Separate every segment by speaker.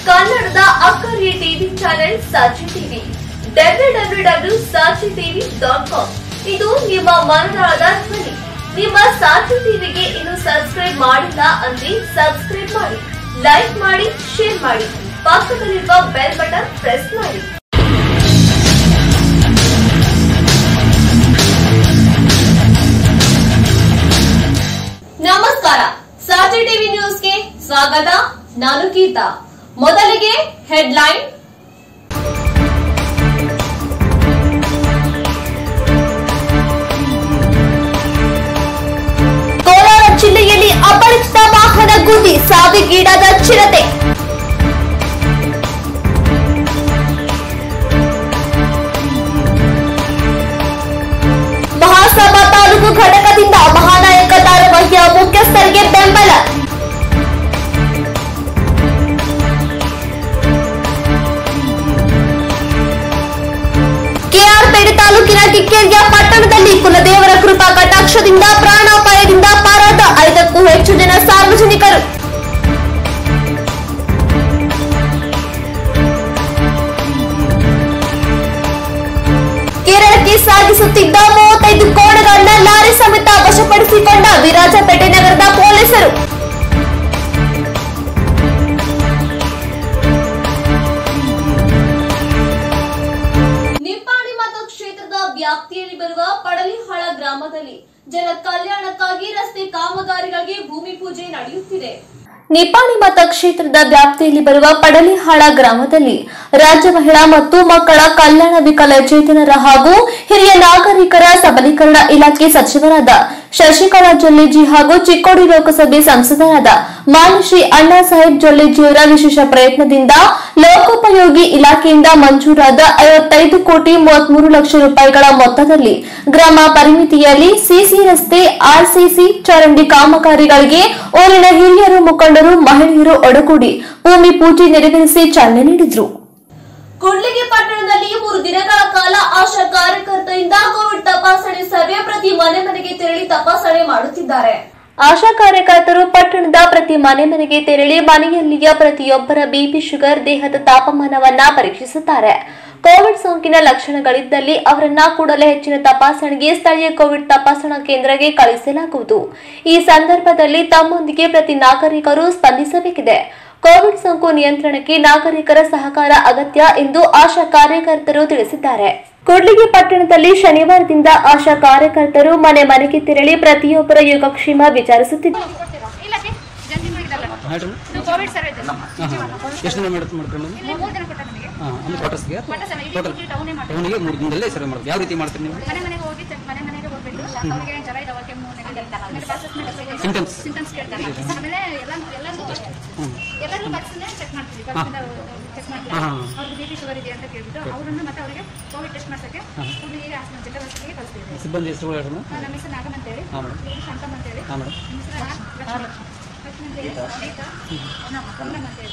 Speaker 1: ಕನ್ನಡದ ಅಕ್ಕರಿಯ TV channel Sakshi TV W W W Sakshi TV dot com ಇದು ನಿಮ್ಮ ಮನದಾಳದ ಧ್ವನಿ ನಿಮ್ಮ ಸಾಕ್ಷಿ ಟಿವಿಗೆ ಇನ್ನು ಸಬ್ಸ್ಕ್ರೈಬ್ ಮಾಡಿಲ್ಲ ಅಂದ್ರೆ ಸಬ್ಸ್ಕ್ರೈಬ್ ಮಾಡಿ ಲೈಕ್ ಮಾಡಿ ಶೇರ್ ಮಾಡಿ ಪಕ್ಕದಲ್ಲಿರುವ ಬೆಲ್ ಬಟನ್ ಪ್ರೆಸ್ ಮಾಡಿ ನಮಸ್ಕಾರ ಸಾಚಿ ಟಿವಿ ನ್ಯೂಸ್ಗೆ ಸ್ವಾಗತ ನಾನು ಗೀತಾ ಮೊದಲಿಗೆ ಹೆಡ್ಲೈನ್ ಕೋಲಾರ ಜಿಲ್ಲೆಯಲ್ಲಿ ಅಪರಿಚಿತ ವಾಹನ ಗುದ್ದಿ ಸಾವಿಗೀಡಾದ ಚಿರತೆ ಮಹಾಸಭಾ ತಾಲೂಕು ಘಟಕದಿಂದ ಮಹಾನಾಯಕ ಧಾರಾವಾಹಿಯ ಮುಖ್ಯಸ್ಥರಿಗೆ ಬೆಂಬಲ ಕೆಆರ್ಪೇಟೆ ತಾಲೂಕಿನ ಕಿಕ್ಕೇರಿಯ ಪಟ್ಟಣದಲ್ಲಿ ಕುಲದೇವರ ಕೃಪಾ ಕಟಾಕ್ಷದಿಂದ ಪ್ರಾಣಾಪಾಯದಿಂದ ಪಾರಾದ ಐದಕ್ಕೂ ಹೆಚ್ಚು ಜನ ಸಾರ್ವಜನಿಕರು ಕೇರಳಕ್ಕೆ ಸಾಗಿಸುತ್ತಿದ್ದ ಮೂವತ್ತೈದು ಕೋಣಗಳನ್ನ ಲಾರಿ ಸಮೇತ ವಶಪಡಿಸಿಕೊಂಡ ವಿರಾಜಪೇಟೆ ನಗರದ ಪೊಲೀಸರು ನಿಪ್ಪಾಣಿ ಮತಕ್ಷೇತ್ರದ ವ್ಯಾಪ್ತಿಯಲ್ಲಿ ಬರುವ ಪಡಲಿಹಾಳ ಗ್ರಾಮದಲ್ಲಿ ಜನ ಕಲ್ಯಾಣಕ್ಕಾಗಿ ರಸ್ತೆ ಕಾಮಗಾರಿಗಳಿಗೆ ಭೂಮಿ ಪೂಜೆ ನಡೆಯುತ್ತಿದೆ ನಿಪ್ಪಾಣಿ ಮತಕ್ಷೇತ್ರದ ವ್ಯಾಪ್ತಿಯಲ್ಲಿ ಬರುವ ಪಡಲಿಹಾಳ ಗ್ರಾಮದಲ್ಲಿ ರಾಜ್ಯ ಮಹಿಳಾ ಮತ್ತು ಮಕ್ಕಳ ಕಲ್ಯಾಣ ವಿಕಲಚೇತನರ ಹಾಗೂ ಹಿರಿಯ ನಾಗರಿಕರ ಸಬಲೀಕರಣ ಇಲಾಖೆ ಸಚಿವರಾದ ಶಶಿಕಲಾ ಜೊಲ್ಲೆಜಿ ಹಾಗೂ ಚಿಕ್ಕೋಡಿ ಲೋಕಸಭೆ ಸಂಸದರಾದ ಮಾನ್ಯ ಶ್ರೀ ಅಣ್ಣಾ ಸಾಹೇಬ್ ಜೊಲ್ಲೆಜಿಯವರ ವಿಶೇಷ ಪ್ರಯತ್ನದಿಂದ ಲೋಕೋಪಯೋಗಿ ಇಲಾಖೆಯಿಂದ ಮಂಜೂರಾದ ಐವತ್ತೈದು ಕೋಟಿ ಮೂವತ್ಮೂರು ಲಕ್ಷ ರೂಪಾಯಿಗಳ ಮೊತ್ತದಲ್ಲಿ ಗ್ರಾಮ ಪರಿಮಿತಿಯಲ್ಲಿ ಸಿಸಿ ರಸ್ತೆ ಆರ್ಸಿಸಿ ಚರಂಡಿ ಕಾಮಗಾರಿಗಳಿಗೆ ಊರಿನ ಹಿರಿಯರು ಮುಖಂಡರು ಮಹಿಳೆಯರು ಒಡಗೂಡಿ ಭೂಮಿ ಪೂಜೆ ನೆರವೇರಿಸಿ ಚಾಲನೆ ನೀಡಿದರು ಕೂಡ್ಲಿಗಿ ಪಟ್ಟಣದಲ್ಲಿ ಮೂರು ದಿನಗಳ ಕಾಲ ಆಶಾ ಕಾರ್ಯಕರ್ತೆಯಿಂದ ಕೋವಿಡ್ ತಪಾಸಣೆ ಸರ್ವೆ ಪ್ರತಿ ಮನೆ ಮನೆಗೆ ತೆರಳಿ ತಪಾಸಣೆ ಮಾಡುತ್ತಿದ್ದಾರೆ ಆಶಾ ಕಾರ್ಯಕರ್ತರು ಪಟ್ಟಣದ ಪ್ರತಿ ಮನೆ ಮನೆಗೆ ತೆರಳಿ ಮನೆಯಲ್ಲಿಯ ಪ್ರತಿಯೊಬ್ಬರ ಬಿಪಿ ಶುಗರ್ ದೇಹದ ತಾಪಮಾನವನ್ನ ಪರೀಕ್ಷಿಸುತ್ತಾರೆ ಕೋವಿಡ್ ಸೋಂಕಿನ ಲಕ್ಷಣಗಳಿದ್ದಲ್ಲಿ ಅವರನ್ನ ಕೂಡಲೇ ಹೆಚ್ಚಿನ ತಪಾಸಣೆಗೆ ಸ್ಥಳೀಯ ಕೋವಿಡ್ ತಪಾಸಣಾ ಕೇಂದ್ರಕ್ಕೆ ಕಳುಹಿಸಲಾಗುವುದು ಈ ಸಂದರ್ಭದಲ್ಲಿ ತಮ್ಮೊಂದಿಗೆ ಪ್ರತಿ ನಾಗರಿಕರು ಸ್ಪಂದಿಸಬೇಕಿದೆ ಕೋವಿಡ್ ಸೋಂಕು ನಿಯಂತ್ರಣಕ್ಕೆ ನಾಗರಿಕರ ಸಹಕಾರ ಅಗತ್ಯ ಎಂದು ಆಶಾ ಕಾರ್ಯಕರ್ತರು ತಿಳಿಸಿದ್ದಾರೆ ಕೂಡ್ಲಿಗಿ ಪಟ್ಟಣದಲ್ಲಿ ಶನಿವಾರದಿಂದ ಆಶಾ ಕಾರ್ಯಕರ್ತರು ಮನೆ ಮನೆಗೆ ತೆರಳಿ ಪ್ರತಿಯೊಬ್ಬರ ಯೋಗಕ್ಷೇಮ ವಿಚಾರಿಸುತ್ತಿದ್ದಾರೆ
Speaker 2: ಇಲ್ಲಕ್ಕೆ ಜಲ್ದಿ ಮಾಡಿದಲ್ಲ
Speaker 3: ಹೇಳ್ರಿ
Speaker 2: ಇದು ಕೋವಿಡ್ ಸರ್ವೆ ಇದೆ
Speaker 3: ಹಾಂ ಎಷ್ಟು ದಿನ ಮಾಡುತ್ತೆ ಮಾಡ್ಕೊಂಡು
Speaker 2: ಇಲ್ಲಿ ಮೂರು ದಿನ ಕೊಟ್ಟ ನಮಗೆ
Speaker 3: ಹಾಂ ಅಂದ್ರೆ ಕ್ವಾರ್ಟರ್ಸ್ಗೆ
Speaker 2: ಮಟ್ಟ ಸರ್ ಇಡೀ ಪೂರ್ತಿ ಟೌನೇ ಮಾಡಿ
Speaker 3: ಟೌನಿಗೆ ಮೂರು ದಿನದಲ್ಲೇ ಸರ್ವೆ ಮಾಡೋದು ಯಾವ ರೀತಿ ಮಾಡ್ತೀರಿ ನೀವು
Speaker 2: ಮನೆ ಮನೆಗೆ ಹೋಗಿ ಚೆಕ್ ಮನೆ ಮನೆಗೆ ಹೋಗ್ಬಿಟ್ಟು ಅವ್ರಿಗೆ ಜ್ವರ ಇದಾವ ಕೆಮ್ಮು ನೆಗಡಿ ಆಮೇಲೆ ಬಸ್
Speaker 3: Symptoms.
Speaker 2: ಸಿಂಟಮ್ಸ್ ಕೇಳ್ತಾರೆ ಆಮೇಲೆ ಎಲ್ಲ ಎಲ್ಲರಿಗೂ ಎಲ್ಲರಿಗೂ ಬಸ್ಸನ್ನೇ ಚೆಕ್ ಮಾಡ್ತೀವಿ ಬಸ್ಸಿಂದ ಚೆಕ್ ಮಾಡ್ತೀವಿ
Speaker 3: ಹಾಂ.
Speaker 2: ಅವ್ರಿಗೆ ಬಿ ಪಿ ಶುಗರ್ ಇದೆ ಅಂತ ಕೇಳ್ಬಿಟ್ಟು ಅವರನ್ನು ಮತ್ತೆ ಅವರಿಗೆ ಕೋವಿಡ್ ಟೆಸ್ಟ್ ಮಾಡ್ಸಕ್ಕೆ ಹುಡುಗಿಗೆ ಹಾಸ್ಪಿಟಲ್ ಜಿಲ್ಲಾ ಹಾಸ್ಪಿಟಲ್ಗೆ ಕಳಿಸ್ತೀವಿ
Speaker 3: ಸಿಬ್ಬಂದಿ ಹೆಸರು ಹೇಳಿ ಮೇಡಮ್
Speaker 2: ನಮ್ಮ ಹೆಸರು ನಾಗಮ್ ಅಂತೇಳಿ
Speaker 3: ಹಾಂ ಮೇಡಮ್
Speaker 2: ಇವ್ರು ಶಾಂತಮ್ ಅಂತೇಳಿ
Speaker 3: ಹಾಂ ಮೇಡಮ್
Speaker 2: ನಮ್ಮ ಹೆಸರು ಲಕ್ಷ್ಮಿ ಅಂತೇಳಿ ಗೀತಾ ಪೂನಮ್ ಅಂತೇಳಿ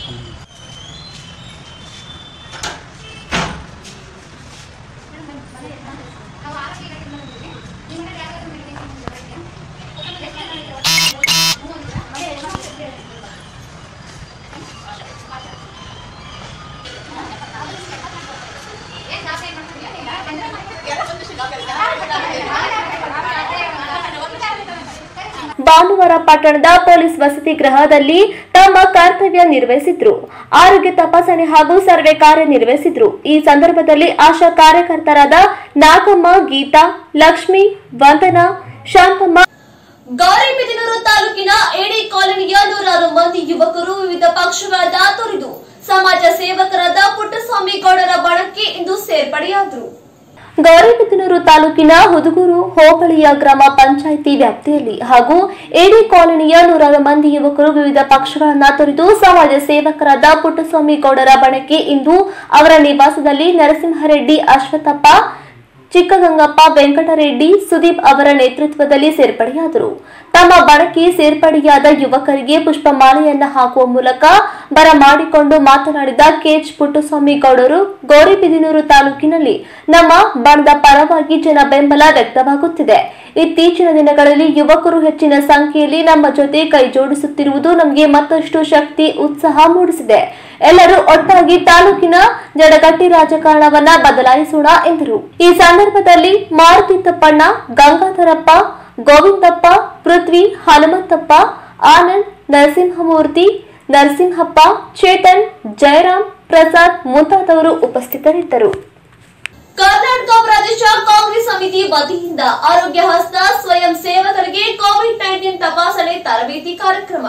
Speaker 1: ಭಾನುವಾರ ಪಟ್ಟಣದ ಪೊಲೀಸ್ ವಸತಿ ಗೃಹದಲ್ಲಿ ತಮ್ಮ ಕರ್ತವ್ಯ ನಿರ್ವಹಿಸಿದ್ರು ಆರೋಗ್ಯ ತಪಾಸಣೆ ಹಾಗೂ ಸರ್ವೆ ಕಾರ್ಯ ನಿರ್ವಹಿಸಿದ್ರು ಈ ಸಂದರ್ಭದಲ್ಲಿ ಆಶಾ ಕಾರ್ಯಕರ್ತರಾದ ನಾಗಮ್ಮ ಗೀತಾ ಲಕ್ಷ್ಮಿ ವಂದನಾ ಶಾಂತಮ್ಮ ಗೌರಿಬಿದನೂರು ತಾಲೂಕಿನ ಏಡಿ ಕಾಲೋನಿಯ ನೂರಾರು ಮಂದಿ ಯುವಕರು ವಿವಿಧ ಪಕ್ಷಗಳನ್ನ ತೊರೆದು ಸಮಾಜ ಸೇವಕರಾದ ಪುಟ್ಟಸ್ವಾಮಿ ಗೌಡರ ಬಣಕ್ಕೆ ಇಂದು ಸೇರ್ಪಡೆಯಾದರು ಗೌರಿಬಿದನೂರು ತಾಲೂಕಿನ ಹುದುಗೂರು ಹೋಬಳಿಯ ಗ್ರಾಮ ಪಂಚಾಯಿತಿ ವ್ಯಾಪ್ತಿಯಲ್ಲಿ ಹಾಗೂ ಏಡಿ ಕಾಲೋನಿಯ ನೂರಾರು ಮಂದಿ ಯುವಕರು ವಿವಿಧ ಪಕ್ಷಗಳನ್ನ ತೊರೆದು ಸಮಾಜ ಸೇವಕರಾದ ಪುಟ್ಟಸ್ವಾಮಿ ಗೌಡರ ಬಣಕ್ಕೆ ಇಂದು ಅವರ ನಿವಾಸದಲ್ಲಿ ನರಸಿಂಹರೆಡ್ಡಿ ಅಶ್ವಥಪ್ಪ ಚಿಕ್ಕಗಂಗಪ್ಪ ವೆಂಕಟರೆಡ್ಡಿ ಸುದೀಪ್ ಅವರ ನೇತೃತ್ವದಲ್ಲಿ ಸೇರ್ಪಡೆಯಾದರು ತಮ್ಮ ಬಣಕ್ಕೆ ಸೇರ್ಪಡೆಯಾದ ಯುವಕರಿಗೆ ಪುಷ್ಪಮಾಲೆಯನ್ನ ಹಾಕುವ ಮೂಲಕ ಬರಮಾಡಿಕೊಂಡು ಮಾತನಾಡಿದ ಕೆಎಚ್ ಪುಟ್ಟಸ್ವಾಮಿ ಗೌಡರು ಗೌರಿಬಿದನೂರು ತಾಲೂಕಿನಲ್ಲಿ ನಮ್ಮ ಬಣದ ಪರವಾಗಿ ಜನ ಬೆಂಬಲ ವ್ಯಕ್ತವಾಗುತ್ತಿದೆ ಇತ್ತೀಚಿನ ದಿನಗಳಲ್ಲಿ ಯುವಕರು ಹೆಚ್ಚಿನ ಸಂಖ್ಯೆಯಲ್ಲಿ ನಮ್ಮ ಜೊತೆ ಕೈ ಜೋಡಿಸುತ್ತಿರುವುದು ನಮಗೆ ಮತ್ತಷ್ಟು ಶಕ್ತಿ ಉತ್ಸಾಹ ಮೂಡಿಸಿದೆ ಎಲ್ಲರೂ ಒಟ್ಟಾಗಿ ತಾಲೂಕಿನ ಜಡಗಟ್ಟಿ ರಾಜಕಾರಣವನ್ನ ಬದಲಾಯಿಸೋಣ ಎಂದರು ಈ ಸಂದರ್ಭದಲ್ಲಿ ಮಾರುತಿ ತಪ್ಪಣ್ಣ ಗಂಗಾಧರಪ್ಪ ಗೋವಿಂದಪ್ಪ ಪೃಥ್ವಿ ಹನುಮಂತಪ್ಪ ಆನಂದ್ ನರಸಿಂಹಮೂರ್ತಿ ನರಸಿಂಹಪ್ಪ ಚೇತನ್ ಜಯರಾಮ್ ಪ್ರಸಾದ್ ಮುಂತಾದವರು ಉಪಸ್ಥಿತರಿದ್ದರು
Speaker 4: ಕರ್ನಾಟಕ ಪ್ರದೇಶ ಕಾಂಗ್ರೆಸ್ ಸಮಿತಿ ವತಿಯಿಂದ ಆರೋಗ್ಯ ಹಸ್ತ ಸ್ವಯಂ ಸೇವಕರಿಗೆ ಕೋವಿಡ್ ನೈನ್ಟೀನ್ ತಪಾಸಣೆ ತರಬೇತಿ ಕಾರ್ಯಕ್ರಮ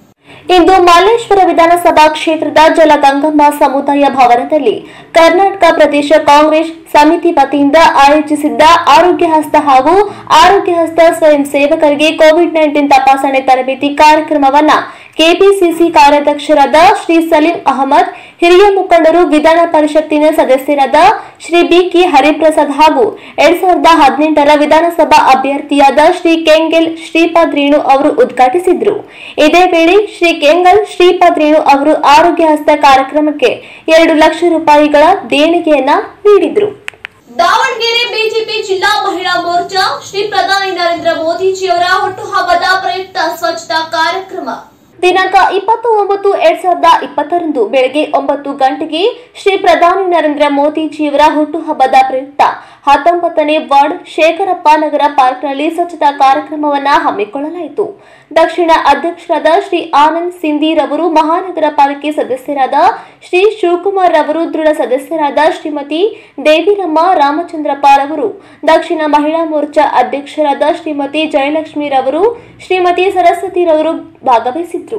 Speaker 1: ಇಂದು ಮಲ್ಲೇಶ್ವರ ವಿಧಾನಸಭಾ ಕ್ಷೇತ್ರದ ಜಲಗಂಗಮ್ಮ ಸಮುದಾಯ ಭವನದಲ್ಲಿ ಕರ್ನಾಟಕ ಪ್ರದೇಶ ಕಾಂಗ್ರೆಸ್ ಸಮಿತಿ ವತಿಯಿಂದ ಆಯೋಜಿಸಿದ್ದ ಆರೋಗ್ಯ ಹಸ್ತ ಹಾಗೂ ಆರೋಗ್ಯ ಹಸ್ತ ಸ್ವಯಂ ಸೇವಕರಿಗೆ ಕೋವಿಡ್ ನೈನ್ಟೀನ್ ತಪಾಸಣೆ ತರಬೇತಿ ಕಾರ್ಯಕ್ರಮವನ್ನ ಕೆಪಿಸಿಸಿ ಕಾರ್ಯಾಧ್ಯಕ್ಷರಾದ ಶ್ರೀ ಸಲೀಂ ಅಹಮದ್ ಹಿರಿಯ ಮುಖಂಡರು ವಿಧಾನ ಪರಿಷತ್ತಿನ ಸದಸ್ಯರಾದ ಶ್ರೀ ಬಿಕೆ ಹರಿಪ್ರಸಾದ್ ಹಾಗೂ ಎರಡ್ ಸಾವಿರದ ಹದಿನೆಂಟರ ವಿಧಾನಸಭಾ ಅಭ್ಯರ್ಥಿಯಾದ ಶ್ರೀ ಕೆಂಗೆಲ್ ಶ್ರೀಪಾದ್ ರೇಣು ಅವರು ಉದ್ಘಾಟಿಸಿದ್ರು ಇದೇ ವೇಳೆ ಶ್ರೀ ಕೆಂಗಲ್ ಶ್ರೀಪಾದ್ ರೇಣು ಅವರು ಆರೋಗ್ಯ ಹಸ್ತ ಕಾರ್ಯಕ್ರಮಕ್ಕೆ ಎರಡು ಲಕ್ಷ ರೂಪಾಯಿಗಳ ದೇಣಿಗೆಯನ್ನ ನೀಡಿದ್ರು
Speaker 4: ದಾವಣಗೆರೆ ಬಿಜೆಪಿ ಜಿಲ್ಲಾ ಮಹಿಳಾ ಮೋರ್ಚಾ ಶ್ರೀ ಪ್ರಧಾನಿ ನರೇಂದ್ರ ಮೋದಿಜಿಯವರ ಹುಟ್ಟುಹಬ್ಬದ ಪ್ರಯುಕ್ತ ಸ್ವಚ್ಛತಾ ಕಾರ್ಯಕ್ರಮ
Speaker 1: ದಿನಾಂಕ ಇಪ್ಪತ್ತು ಒಂಬತ್ತು ಎರಡ್ ಸಾವಿರದ ಇಪ್ಪತ್ತರಂದು ಬೆಳಗ್ಗೆ ಒಂಬತ್ತು ಗಂಟೆಗೆ ಶ್ರೀ ಪ್ರಧಾನಿ ನರೇಂದ್ರ ಮೋದಿಜಿಯವರ ಹುಟ್ಟುಹಬ್ಬದ ಪ್ರಯುಕ್ತ ಹತ್ತೊಂಬತ್ತನೇ ವಾರ್ಡ್ ಶೇಖರಪ್ಪ ನಗರ ಪಾರ್ಕ್ನಲ್ಲಿ ಸ್ವಚ್ಛತಾ ಕಾರ್ಯಕ್ರಮವನ್ನ ಹಮ್ಮಿಕೊಳ್ಳಲಾಯಿತು ದಕ್ಷಿಣ ಅಧ್ಯಕ್ಷರಾದ ಶ್ರೀ ಆನಂದ್ ಸಿಂಧಿ ರವರು ಮಹಾನಗರ ಪಾಲಿಕೆ ಸದಸ್ಯರಾದ ಶ್ರೀ ಶಿವಕುಮಾರ್ ರವರು ದೃಢ ಸದಸ್ಯರಾದ ಶ್ರೀಮತಿ ದೇವಿರಮ್ಮ ರಾಮಚಂದ್ರಪ್ಪ ರವರು ದಕ್ಷಿಣ ಮಹಿಳಾ ಮೋರ್ಚಾ ಅಧ್ಯಕ್ಷರಾದ ಶ್ರೀಮತಿ ಜಯಲಕ್ಷ್ಮಿ ರವರು ಶ್ರೀಮತಿ ಸರಸ್ವತಿ ರವರು ಭಾಗವಹಿಸಿದ್ರು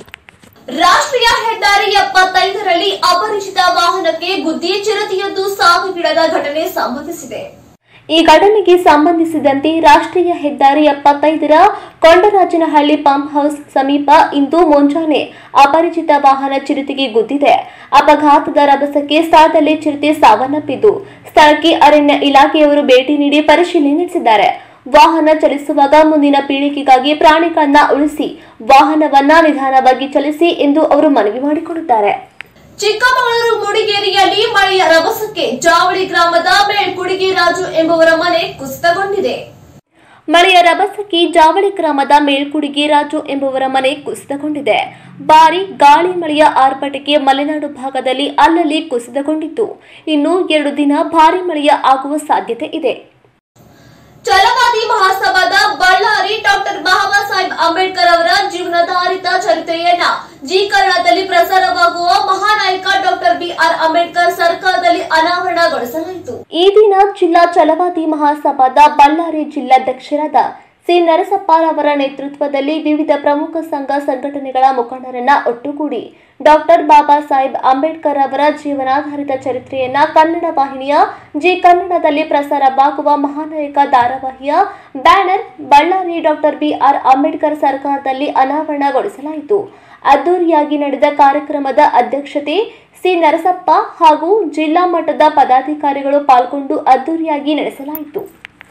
Speaker 4: ರಾಷ್ಟ್ರೀಯ ಹೆದ್ದಾರಿ ಎಪ್ಪತ್ತೈದರಲ್ಲಿ ಅಪರಿಚಿತ ವಾಹನಕ್ಕೆ ಗುದ್ದಿ ಚಿರತೆಯೊಂದು ಸಾವಿಗೀಡಾದ ಘಟನೆ ಸಂಭವಿಸಿದೆ
Speaker 1: ಈ ಘಟನೆಗೆ ಸಂಬಂಧಿಸಿದಂತೆ ರಾಷ್ಟ್ರೀಯ ಹೆದ್ದಾರಿ ಎಪ್ಪತ್ತೈದರ ಕೊಂಡರಾಜನಹಳ್ಳಿ ಪಂಪ್ ಹೌಸ್ ಸಮೀಪ ಇಂದು ಮುಂಜಾನೆ ಅಪರಿಚಿತ ವಾಹನ ಚಿರತೆಗೆ ಗುದ್ದಿದೆ ಅಪಘಾತದ ರಭಸಕ್ಕೆ ಸ್ಥಳದಲ್ಲೇ ಚಿರತೆ ಸಾವನ್ನಪ್ಪಿದ್ದು ಸ್ಥಳಕ್ಕೆ ಅರಣ್ಯ ಇಲಾಖೆಯವರು ಭೇಟಿ ನೀಡಿ ಪರಿಶೀಲನೆ ನಡೆಸಿದ್ದಾರೆ ವಾಹನ ಚಲಿಸುವಾಗ ಮುಂದಿನ ಪೀಳಿಗೆಗಾಗಿ ಪ್ರಾಣಿಗಳನ್ನ ಉಳಿಸಿ ವಾಹನವನ್ನ ನಿಧಾನವಾಗಿ ಚಲಿಸಿ ಎಂದು ಅವರು ಮನವಿ ಮಾಡಿಕೊಂಡಿದ್ದಾರೆ
Speaker 4: ಚಿಕ್ಕಮಗಳೂರು ಮುಡಿಗೇರಿಯಲ್ಲಿ ಮಳೆಯ ರಭಸಕ್ಕೆ ಜಾವಳಿ ಗ್ರಾಮದ ಮೇಲ್ಕುಡಿಗೆ ರಾಜು ಎಂಬುವರ ಮನೆ ಕುಸಿತಗೊಂಡಿದೆ
Speaker 1: ಮಳೆಯ ರಭಸಕ್ಕೆ ಜಾವಳಿ ಗ್ರಾಮದ ಮೇಲ್ಕುಡಿಗೆ ರಾಜು ಎಂಬುವರ ಮನೆ ಕುಸಿತಗೊಂಡಿದೆ ಭಾರಿ ಗಾಳಿ ಮಳೆಯ ಆರ್ಭಟಕ್ಕೆ ಮಲೆನಾಡು ಭಾಗದಲ್ಲಿ ಅಲ್ಲಲ್ಲಿ ಕುಸಿತಗೊಂಡಿತ್ತು ಇನ್ನು ಎರಡು ದಿನ ಭಾರಿ ಮಳೆಯ ಆಗುವ ಸಾಧ್ಯತೆ ಇದೆ
Speaker 4: ಛಲವಾದಿ ಮಹಾಸಭಾದ ಬಳ್ಳಾರಿ ಡಾಕ್ಟರ್ ಬಾಬಾ ಸಾಹೇಬ್ ಅಂಬೇಡ್ಕರ್ ಅವರ ಜೀವನಾಧಾರಿತ ಚರಿತ್ರೆಯನ್ನ ಜಿ ಕನ್ನಡದಲ್ಲಿ ಪ್ರಸಾರವಾಗುವ ಮಹಾನಾಯಕ ಡಾಕ್ಟರ್ ಬಿಆರ್ ಅಂಬೇಡ್ಕರ್ ಸರ್ಕಾರದಲ್ಲಿ ಅನಾವರಣಗೊಳಿಸಲಾಯಿತು
Speaker 1: ಈ ದಿನ ಜಿಲ್ಲಾ ಛಲವಾದಿ ಮಹಾಸಭಾದ ಬಳ್ಳಾರಿ ಜಿಲ್ಲಾಧ್ಯಕ್ಷರಾದ ಸಿ ನರಸಪ್ಪರವರ ನೇತೃತ್ವದಲ್ಲಿ ವಿವಿಧ ಪ್ರಮುಖ ಸಂಘ ಸಂಘಟನೆಗಳ ಮುಖಂಡರನ್ನ ಒಟ್ಟುಗೂಡಿ ಡಾಕ್ಟರ್ ಬಾಬಾ ಸಾಹೇಬ್ ಅಂಬೇಡ್ಕರ್ ಅವರ ಜೀವನಾಧಾರಿತ ಚರಿತ್ರೆಯನ್ನ ಕನ್ನಡ ವಾಹಿನಿಯ ಜಿ ಕನ್ನಡದಲ್ಲಿ ಪ್ರಸಾರವಾಗುವ ಮಹಾನಾಯಕ ಧಾರಾವಾಹಿಯ banner Ballari doctor BR Ambedkar ಸರ್ಕಾರದಲ್ಲಿ ಅನಾವರಣಗೊಳಿಸಲಾಯಿತು ಅದ್ದೂರಿಯಾಗಿ ನಡೆದ ಕಾರ್ಯಕ್ರಮದ ಅಧ್ಯಕ್ಷತೆ ಸಿ ನರಸಪ್ಪ ಹಾಗೂ ಜಿಲ್ಲಾ ಮಟ್ಟದ ಪದಾಧಿಕಾರಿಗಳು ಪಾಲ್ಗೊಂಡು ಅದ್ದೂರಿಯಾಗಿ ನಡೆಸಲಾಯಿತು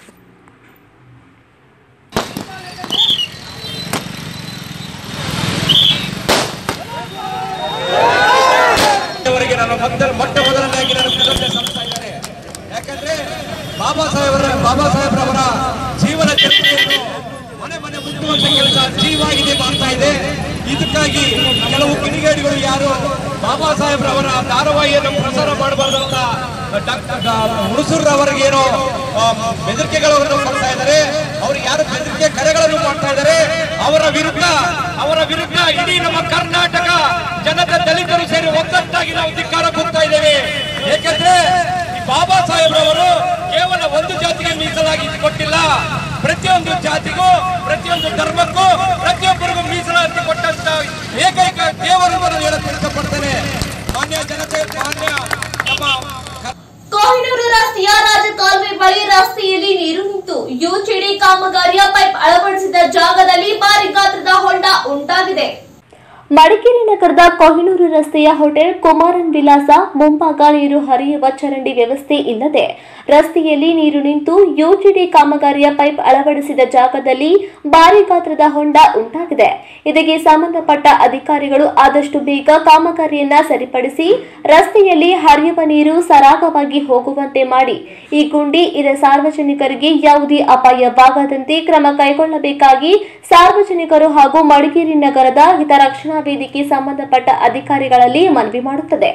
Speaker 5: ಅವರಿಗೆ ನಾನು ಮೊದಲ ಮೊಟ್ಟ ಮೊದಲನೇದಾಗಿ ನಾನು ಕೃತಜ್ಞತೆ ಸಲ್ಲಿಸ್ತಾ ಇದ್ದೇನೆ ಯಾಕಂದ್ರೆ ಬಾಬಾ ಸಾಹೇಬರ ಬಾಬಾ ಸಾಹೇಬ್ರವರ ಜೀವನ ಚರಿತ್ರೆಯನ್ನು ಮನೆ ಮನೆ ಮುಚ್ಚುವಂತ ಕೆಲಸ ಜೀವಾಗಿದೆ ಮಾಡ್ತಾ ಇದೆ ಇದಕ್ಕಾಗಿ ಕೆಲವು ಕಿಡಿಗೇಡಿಗಳು ಯಾರು ಬಾಬಾ ಸಾಹೇಬ್ರವರ ಧಾರಾವಾಹಿಯನ್ನು ಪ್ರಸಾರ ಮಾಡಬಾರ್ದಂತ ಹುಣಸೂರ್ರವರಿಗೆ ಏನೋ ಆ, ಬೆದರಿಕೆಗಳನ್ನು ಕೊಡ್ತಾ ಇದ್ದಾರೆ ಅವರು ಯಾರು ಬೆದರಿಕೆ ಕರೆಗಳನ್ನು ಮಾಡ್ತಾ ಇದ್ದಾರೆ ಅವರ ವಿರುದ್ಧ ಅವರ ವಿರುದ್ಧ ಇಡೀ ನಮ್ಮ ಕರ್ನಾಟಕ ಜನತೆ ದಲಿತರು ಸೇರಿ ಒಗ್ಗಟ್ಟಾಗಿ ನಾವು ಧಿಕ್ಕಾರ ಕೊಡ್ತಾ ಇದ್ದೇವೆ ಏಕೆಂದ್ರೆ ಈ ಬಾಬಾ ಸಾಹೇಬ್ರವರು ಕೇವಲ ಒಂದು ಜಾತಿಗೆ ಮೀಸಲಾಗಿ ಕೊಟ್ಟಿಲ್ಲ ಪ್ರತಿಯೊಂದು ಜಾತಿಗೂ ಪ್ರತಿಯೊಂದು ಧರ್ಮಕ್ಕೂ ಪ್ರತಿಯೊಬ್ಬರಿಗೂ ಮೀಸಲಾತಿ ಕೊಟ್ಟಂತ ಏಕೈಕ ದೇವರು ನಾನು ಹೇಳಕ್ ಇಷ್ಟಪಡ್ತೇನೆ ಮಾನ್ಯ ಜನತೆ ಮಾನ್ಯ ನಮ್ಮ ಕ-
Speaker 4: ಕೊಹಿನೂರು ರಸ್ತೆಯ ರಾಜಕಾಲುವೆ ಬಳಿ ರಸ್ತೆಯಲ್ಲಿ ನೀರು ನಿಂತು ಯುಚಿಡಿ ಕಾಮಗಾರಿಯ ಪೈಪ್ ಅಳವಡಿಸಿದ ಜಾಗದಲ್ಲಿ ಭಾರಿ ಗಾತ್ರದ ಹೊಂಡ ಉಂಟಾಗಿದೆ
Speaker 1: ಮಡಿಕೇರಿ ನಗರದ ಕೊಹಿನೂರು ರಸ್ತೆಯ ಹೋಟೆಲ್ ಕುಮಾರನ್ ವಿಲಾಸ ಮುಂಭಾಗ ನೀರು ಹರಿಯುವ ಚರಂಡಿ ವ್ಯವಸ್ಥೆ ಇಲ್ಲದೆ ರಸ್ತೆಯಲ್ಲಿ ನೀರು ನಿಂತು ಯುಜಿಡಿ ಕಾಮಗಾರಿಯ ಪೈಪ್ ಅಳವಡಿಸಿದ ಜಾಗದಲ್ಲಿ ಭಾರಿ ಗಾತ್ರದ ಹೊಂಡ ಉಂಟಾಗಿದೆ ಇದಕ್ಕೆ ಸಂಬಂಧಪಟ್ಟ ಅಧಿಕಾರಿಗಳು ಆದಷ್ಟು ಬೇಗ ಕಾಮಗಾರಿಯನ್ನ ಸರಿಪಡಿಸಿ ರಸ್ತೆಯಲ್ಲಿ ಹರಿಯುವ ನೀರು ಸರಾಗವಾಗಿ ಹೋಗುವಂತೆ ಮಾಡಿ ಈ ಗುಂಡಿ ಇದ ಸಾರ್ವಜನಿಕರಿಗೆ ಯಾವುದೇ ಅಪಾಯವಾಗದಂತೆ ಕ್ರಮ ಕೈಗೊಳ್ಳಬೇಕಾಗಿ ಸಾರ್ವಜನಿಕರು ಹಾಗೂ ಮಡಿಕೇರಿ ನಗರದ ಹಿತರಕ್ಷಣಾ ವೇದಿಕೆ ಸಂಬಂಧಪಟ್ಟ ಅಧಿಕಾರಿಗಳಲ್ಲಿ ಮನವಿ ಮಾಡುತ್ತದೆ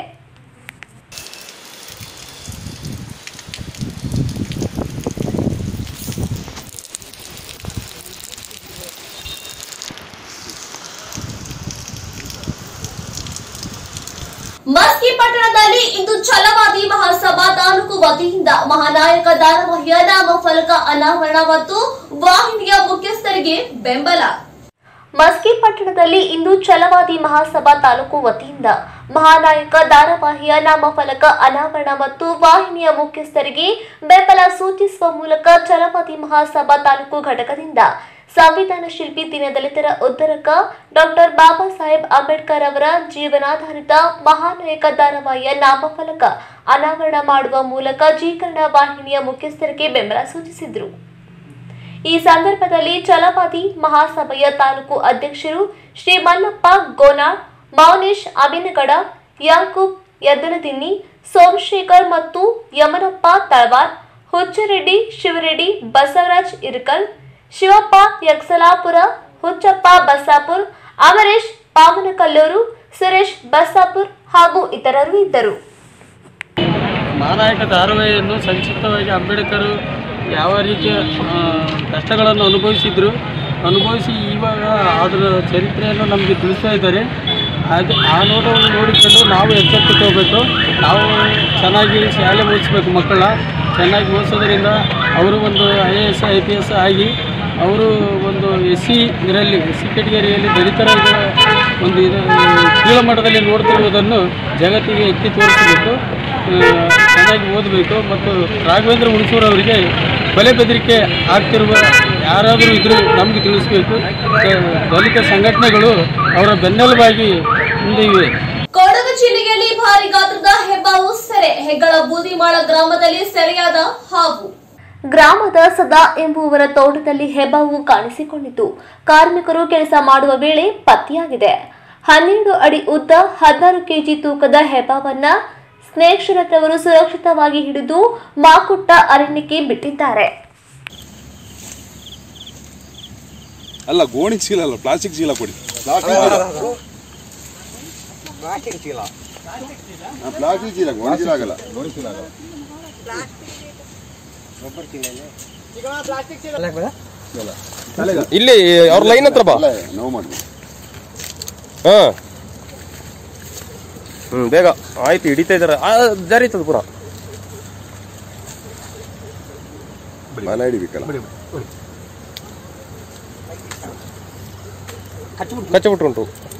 Speaker 4: ಮಸ್ಕಿ ಪಟ್ಟಣದಲ್ಲಿ ಇಂದು ಛಲವಾದಿ ಮಹಾಸಭಾ ತಾಲೂಕು ವತಿಯಿಂದ ಮಹಾನಾಯಕ ಧಾರಾವಾಹಿಯ ನಾಮಫಲಕ ಅನಾವರಣ ಮತ್ತು ವಾಹಿನಿಯ ಮುಖ್ಯಸ್ಥರಿಗೆ ಬೆಂಬಲ
Speaker 1: ಮಸ್ಕಿ ಪಟ್ಟಣದಲ್ಲಿ ಇಂದು ಛಲವಾದಿ ಮಹಾಸಭಾ ತಾಲೂಕು ವತಿಯಿಂದ ಮಹಾನಾಯಕ ಧಾರಾವಾಹಿಯ ನಾಮಫಲಕ ಅನಾವರಣ ಮತ್ತು ವಾಹಿನಿಯ ಮುಖ್ಯಸ್ಥರಿಗೆ ಬೆಂಬಲ ಸೂಚಿಸುವ ಮೂಲಕ ಛಲವಾದಿ ಮಹಾಸಭಾ ತಾಲೂಕು ಘಟಕದಿಂದ ಸಂವಿಧಾನ ಶಿಲ್ಪಿ ದೀನದಲಿತರ ಉದ್ಧರಕ ಡಾಕ್ಟರ್ ಬಾಬಾ ಸಾಹೇಬ್ ಅಂಬೇಡ್ಕರ್ ಅವರ ಜೀವನಾಧಾರಿತ ಮಹಾನಾಯಕ ಧಾರಾವಾಹಿಯ ನಾಮಫಲಕ ಅನಾವರಣ ಮಾಡುವ ಮೂಲಕ ಜಿ ಕನ್ನಡ ವಾಹಿನಿಯ ಮುಖ್ಯಸ್ಥರಿಗೆ ಬೆಂಬಲ ಸೂಚಿಸಿದರು ಈ ಸಂದರ್ಭದಲ್ಲಿ ಛಲವಾದಿ ಮಹಾಸಭೆಯ ತಾಲೂಕು ಅಧ್ಯಕ್ಷರು ಶ್ರೀ ಮಲ್ಲಪ್ಪ ಗೋನಾಳ್ ಮೌನೇಶ್ ಅಬಿನಗಡ ಯಾಕೂಬ್ ಯದ್ದನದಿನ್ನಿ ಸೋಮಶೇಖರ್ ಮತ್ತು ಯಮನಪ್ಪ ತಳವಾರ್ ಹುಚ್ಚರೆಡ್ಡಿ ಶಿವರೆಡ್ಡಿ ಬಸವರಾಜ್ ಇರ್ಕಲ್ ಶಿವಪ್ಪ ಯಕ್ಷಲಾಪುರ ಹುಚ್ಚಪ್ಪ ಬಸ್ಸಾಪುರ್ ಅಮರೇಶ್ ಪಾವನಕಲ್ಲೂರು ಸುರೇಶ್ ಬಸ್ಸಾಪುರ್ ಹಾಗೂ ಇತರರು ಇದ್ದರು
Speaker 6: ಮಹಾನಾಯಕ ಧಾರಾವಾಹಿಯನ್ನು ಸಂಕ್ಷಿಪ್ತವಾಗಿ ಅಂಬೇಡ್ಕರ್ ಯಾವ ರೀತಿಯ ಆ, ಕಷ್ಟಗಳನ್ನು ಅನುಭವಿಸಿದ್ರು ಅನುಭವಿಸಿ ಇವಾಗ ಅದರ ಚರಿತ್ರೆಯನ್ನು ನಮಗೆ ತಿಳಿಸ್ತಾ ಇದ್ದಾರೆ ಅದು ಆ ನೋಟವನ್ನು ನೋಡಿಕೊಂಡು ನಾವು ಎಚ್ಚೆತ್ತು ತಗೋಬೇಕು ನಾವು ಚೆನ್ನಾಗಿ ಶಾಲೆ ಓದಿಸ್ಬೇಕು ಮಕ್ಕಳ ಚೆನ್ನಾಗಿ ಓದಿಸೋದ್ರಿಂದ ಅವರು ಒಂದು I A S I P S ಆಗಿ ಅವರು ಒಂದು ಎಸ್ ಸಿ ಇದರಲ್ಲಿ ಎಸ್ ಸಿ ಕೆಟಗರಿಯಲ್ಲಿ ದಲಿತರ ಒಂದು ಇದು ಕೀಳು ಮಟ್ಟದಲ್ಲಿ ನೋಡ್ತಿರುವುದನ್ನು ಜಗತ್ತಿಗೆ ಎತ್ತಿ ತೋರಿಸಬೇಕು ಆ, ಚೆನ್ನಾಗಿ ಓದಬೇಕು ಮತ್ತು ರಾಘವೇಂದ್ರ ಹುಣಸೂರವರಿಗೆ ಕೊಲೆ ಬೆದರಿಕೆ ಆಗ್ತಿರುವ ಯಾರಾದರೂ ಇದ್ರೂ ನಮಗೆ ತಿಳಿಸಬೇಕು ದಲಿತ ಸಂಘಟನೆಗಳು ಅವರ ಬೆನ್ನೆಲುಬಾಗಿ ಮುಂದೆ ಇವೆ
Speaker 4: ಕೊಡಗು ಜಿಲ್ಲೆಯಲ್ಲಿ ಭಾರಿ ಗಾತ್ರದ ಹೆಬ್ಬಾವು ಸೆರೆ ಹೆಗ್ಗಳ ಬೂದಿಮಾಳ ಗ್ರಾಮದಲ್ಲಿ ಸೆರೆಯಾದ ಹಾವು
Speaker 1: ಗ್ರಾಮದ ಸದಾ ಎಂಬುವವರ ತೋಟದಲ್ಲಿ ಹೆಬ್ಬಾವು ಕಾಣಿಸಿಕೊಂಡಿತು ಕಾರ್ಮಿಕರು ಕೆಲಸ ಮಾಡುವ ವೇಳೆ ಪತ್ತೆಯಾಗಿದೆ ಹನ್ನೆರಡು ಅಡಿ ಉದ್ದ ಹದಿನಾರು ಕೆಜಿ ತೂಕದ ಹೆಬ್ಬಾವನ್ನ ಸ್ನೇಕ್ಷರತವರು ಸುರಕ್ಷಿತವಾಗಿ ಹಿಡಿದು ಮಾಕುಟ್ಟ ಅರಣ್ಯಕ್ಕೆ ಬಿಟ್ಟಿದ್ದಾರೆ
Speaker 7: ಅಲ್ಲ ಗೋಣಿ ಚೀಲ ಅಲ್ಲ ಪ್ಲಾಸ್ಟಿಕ್ ಚೀಲ ಕೊಡಿ ಪ್ಲಾಸ್ಟಿಕ್ ಚೀಲ ಪ್ಲಾಸ್ಟಿಕ್ ಚೀಲ ಗೋಣಿ ಚೀಲ ಆಗಲ್ಲ ಗೋಣಿ ಚೀಲ ಆಗಲ್ಲ
Speaker 8: ಇಲ್ಲಿ ಅವ್ರ ಲೈನ್ ಹತ್ರ ಬಾ
Speaker 7: ಅಲ್ಲ ನೋವು ಮಾಡಿ
Speaker 8: ಹಾ ಹ್ಮ್ ಬೇಗ ಆಯ್ತು ಹಿಡಿತಾ ಇದಾರೆ ಆ, ಜರೀತದ ಪುರ
Speaker 7: ಮನೆ ಹಿಡಿಬೇಕಲ್ಲ
Speaker 8: ಕಚ್ಚಬಿಟ್ರುಂಟು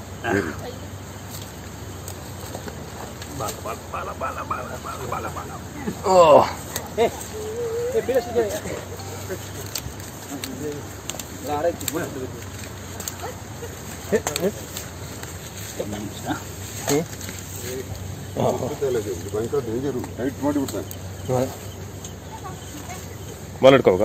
Speaker 7: ಭಯಂಕರ ಡೇಂಜರು ಟೈಟ್ ಮಾಡಿಬಿಡ್ತಾನೆ
Speaker 8: ಮಲ್ಲಿಡ್ಕೋಗ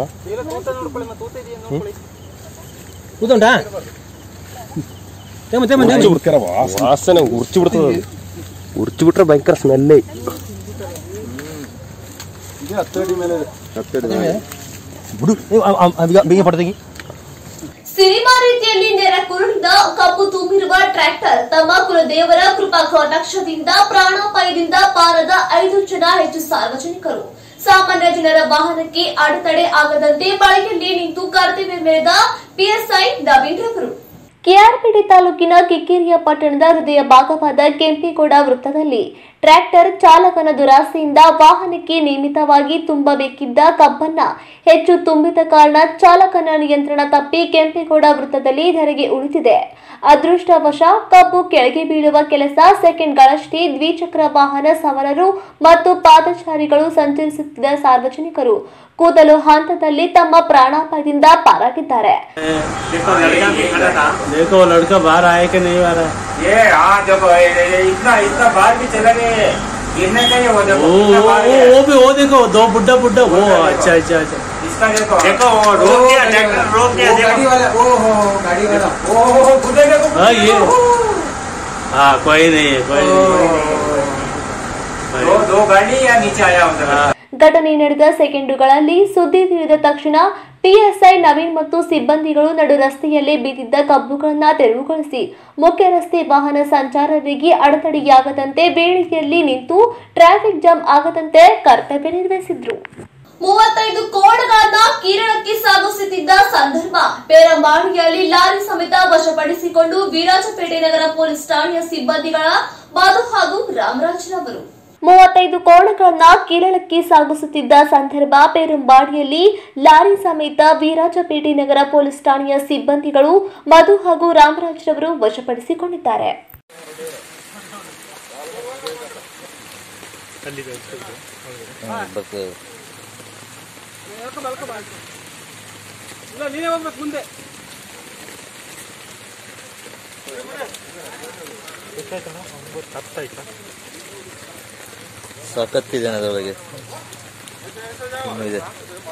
Speaker 8: ವಾಸನೆ ಉರ್ಚಿ ಬಿಡ್ತದ ಉರ್ಚಿ ಬಿಟ್ರೆ ಭಯಂಕರ ಸ್ಮೆಲ್ಲೇ
Speaker 7: ಇದು ಹತ್ತಡಿ ಮೇಲೆ ಹತ್ತಡಿ ಮೇಲೆ
Speaker 4: ಸಿನಿಮಾ ರೀತಿಯಲ್ಲಿ ನೆರೆ ಕುರುಳಿದ ಕಬ್ಬು ತುಂಬಿರುವ ಟ್ರ್ಯಾಕ್ಟರ್ ತಮ್ಮ ಕುಲದೇವರ ಕೃಪಾ ಕಟಾಕ್ಷದಿಂದ ಪ್ರಾಣಾಪಾಯದಿಂದ ಪಾರದ ಐದು ಜನ ಹೆಚ್ಚು ಸಾರ್ವಜನಿಕರು ಸಾಮಾನ್ಯ ಜನರ ವಾಹನಕ್ಕೆ ಅಡೆತಡೆ ಆಗದಂತೆ ಬಳಿಯಲ್ಲಿ ನಿಂತು ಕರ್ತವ್ಯ ಮೆರೆದ ಪಿಎಸ್ಐ ನವೀನ್ ರವರು
Speaker 1: ಕೆಆರ್ಪೇಟೆ ತಾಲೂಕಿನ ಕಿಕ್ಕೇರಿಯ ಪಟ್ಟಣದ ಹೃದಯ ಭಾಗವಾದ ಕೆಂಪೇಗೌಡ ವೃತ್ತದಲ್ಲಿ
Speaker 4: ಟ್ರ್ಯಾಕ್ಟರ್ ಚಾಲಕನ ದುರಾಸೆಯಿಂದ ವಾಹನಕ್ಕೆ ನಿಯಮಿತವಾಗಿ ತುಂಬಬೇಕಿದ್ದ ಕಬ್ಬನ್ನ ಹೆಚ್ಚು ತುಂಬಿದ ಕಾರಣ ಚಾಲಕನ ನಿಯಂತ್ರಣ ತಪ್ಪಿ ಕೆಂಪೇಗೌಡ ವೃತ್ತದಲ್ಲಿ ಧರೆಗೆ ಉಳಿದಿದೆ ಅದೃಷ್ಟವಶ ಕಬ್ಬು ಕೆಳಗೆ ಬೀಳುವ ಕೆಲಸ ಸೆಕೆಂಡ್ಗಳಷ್ಟೇ ದ್ವಿಚಕ್ರ ವಾಹನ ಸವಾರರು ಮತ್ತು ಪಾದಚಾರಿಗಳು ಸಂಚರಿಸುತ್ತಿದ್ದ ಸಾರ್ವಜನಿಕರು ಕೂದಲು ಹಂತದಲ್ಲಿ ತಮ್ಮ ಪ್ರಾಣಾಪಾಯದಿಂದ ಪಾರಾಗಿದ್ದಾರೆ
Speaker 6: देखो वो लड़का बाहर आया कि नहीं आ रहा
Speaker 5: ये हाँ देखो ये- ये- इतना इतना बाहर भी चला गए गिरने का ही वो देखो
Speaker 6: वो
Speaker 5: इतना
Speaker 6: वो
Speaker 5: बाहर
Speaker 6: वो
Speaker 5: है।
Speaker 6: वो भी वो देखो दो बुड्ढा बुड्ढा वो अच्छा अच्छा अच्छा
Speaker 5: इसका देखो देखो वो रोक दिया ट्रैक्टर रोक दिया गाड़ी वाला ओ हो गाड़ी वाला ओ हो हो खुदे देखो
Speaker 6: हाँ ये हाँ कोई नहीं है कोई नहीं
Speaker 5: दो दो गाड़ी या नीचे आया उधर
Speaker 4: ಘಟನೆ ನಡೆದ ಸೆಕೆಂಡುಗಳಲ್ಲಿ ಸುದ್ದಿ ತಿಳಿದ ತಕ್ಷಣ ಪಿಎಸ್ಐ ನವೀನ್ ಮತ್ತು ಸಿಬ್ಬಂದಿಗಳು ನಡು ರಸ್ತೆಯಲ್ಲೇ ಬಿದ್ದಿದ್ದ ಕಬ್ಬುಗಳನ್ನ ತೆರವುಗೊಳಿಸಿ ಮುಖ್ಯ ರಸ್ತೆ ವಾಹನ ಸಂಚಾರರಿಗೆ ಅಡೆತಡೆಯಾಗದಂತೆ ಬೇಡಿಕೆಯಲ್ಲಿ ನಿಂತು ಟ್ರಾಫಿಕ್ ಜಾಮ್ ಆಗದಂತೆ ಕರ್ತವ್ಯ ನಿರ್ವಹಿಸಿದ್ರು
Speaker 1: ಮೂವತ್ತೈದು ಕೋಣಗಳನ್ನ ಕೇರಳಕ್ಕೆ ಸಾಗಿಸುತ್ತಿದ್ದ ಸಂದರ್ಭ ಪೇರಂಬಾಣಿಯಲ್ಲಿ ಲಾರಿ ಸಮೇತ ವಶಪಡಿಸಿಕೊಂಡು ವೀರಾಜಪೇಟೆ ನಗರ ಪೊಲೀಸ್ ಠಾಣೆಯ ಸಿಬ್ಬಂದಿಗಳ ಮಧು ಹಾಗೂ ರಾಮರಾಜ್ರವರು
Speaker 4: ಮೂವತ್ತೈದು ಕೋಣಗಳನ್ನ ಕೇರಳಕ್ಕೆ ಸಾಗಿಸುತ್ತಿದ್ದ ಸಂದರ್ಭ ಪೇರುಂಬಾಡಿಯಲ್ಲಿ ಲಾರಿ ಸಮೇತ ವೀರಾಜಪೇಟೆ ನಗರ ಪೊಲೀಸ್ ಠಾಣೆಯ ಸಿಬ್ಬಂದಿಗಳು ಮಧು ಹಾಗೂ ರಾಮರಾಜ್ರವರು ವಶಪಡಿಸಿಕೊಂಡಿದ್ದಾರೆ
Speaker 9: ಸಖತ್ತಿದ್ದೇನೆ ಅದರೊಳಗೆ ಇನ್ನೂ ಇದೆ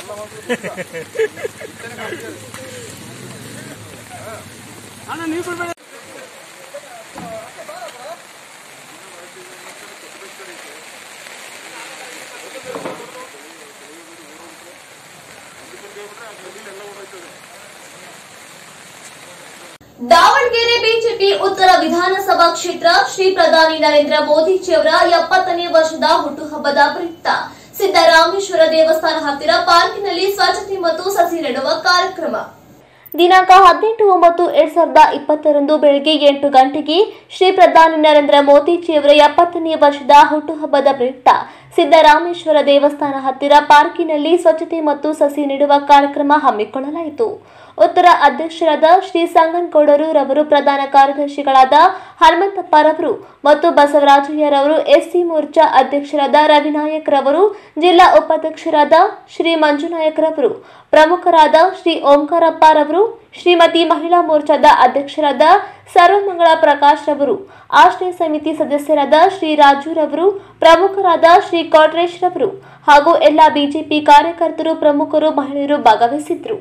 Speaker 1: ದಾವಣಗೆರೆ ಬಿಜೆಪಿ ಉತ್ತರ ವಿಧಾನಸಭಾ ಕ್ಷೇತ್ರ ಶ್ರೀ ಪ್ರಧಾನಿ ನರೇಂದ್ರ ಮೋದಿಜಿಯವರ ಎಪ್ಪತ್ತನೇ ವರ್ಷದ ಹುಟ್ಟುಹಬ್ಬದ ಪ್ರಯುಕ್ತ ಸಿದ್ದರಾಮೇಶ್ವರ ದೇವಸ್ಥಾನ ಹತ್ತಿರ ಪಾರ್ಕಿನಲ್ಲಿ ಸ್ವಚ್ಛತೆ ಮತ್ತು ಸಸಿ ನೆಡುವ ಕಾರ್ಯಕ್ರಮ
Speaker 4: ದಿನಾಂಕ ಹದಿನೆಂಟು ಒಂಬತ್ತು ಎರಡ್ ಸಾವಿರದ ಇಪ್ಪತ್ತರಂದು ಬೆಳಗ್ಗೆ ಎಂಟು ಗಂಟೆಗೆ ಶ್ರೀ ಪ್ರಧಾನಿ ನರೇಂದ್ರ ಮೋದಿಜಿಯವರ ಎಪ್ಪತ್ತನೇ ವರ್ಷದ ಹುಟ್ಟುಹಬ್ಬದ ಪ್ರಯುಕ್ತ ಸಿದ್ದರಾಮೇಶ್ವರ ದೇವಸ್ಥಾನ ಹತ್ತಿರ ಪಾರ್ಕಿನಲ್ಲಿ ಸ್ವಚ್ಛತೆ ಮತ್ತು ಸಸಿ ನೆಡುವ ಕಾರ್ಯಕ್ರಮ ಹಮ್ಮಿಕೊಳ್ಳಲಾಯಿತು ಉತ್ತರ ಅಧ್ಯಕ್ಷರಾದ ಶ್ರೀ ಸಂಗನಗೌಡರು ರವರು ಪ್ರಧಾನ ಕಾರ್ಯದರ್ಶಿಗಳಾದ ಹನುಮಂತಪ್ಪರವರು ಮತ್ತು ಬಸವರಾಜಯ್ಯರವರು ಎಸ್ಸಿ ಮೋರ್ಚಾ ಅಧ್ಯಕ್ಷರಾದ ರವಿನಾಯಕ್ ರವರು ಜಿಲ್ಲಾ ಉಪಾಧ್ಯಕ್ಷರಾದ ಶ್ರೀ ಮಂಜುನಾಯಕ್ ರವರು ಪ್ರಮುಖರಾದ ಶ್ರೀ ಓಂಕಾರಪ್ಪ ರವರು ಶ್ರೀಮತಿ ಮಹಿಳಾ ಮೋರ್ಚಾದ ಅಧ್ಯಕ್ಷರಾದ ಸರ್ವಮಂಗಳ ಪ್ರಕಾಶ್ ರವರು ಆಶ್ರಯ ಸಮಿತಿ ಸದಸ್ಯರಾದ ಶ್ರೀ ರಾಜು ರವರು ಪ್ರಮುಖರಾದ ಶ್ರೀ ಕೋಟ್ರೇಶ್ ರವರು ಹಾಗೂ ಎಲ್ಲ ಬಿಜೆಪಿ ಕಾರ್ಯಕರ್ತರು ಪ್ರಮುಖರು ಮಹಿಳೆಯರು ಭಾಗವಹಿಸಿದ್ರು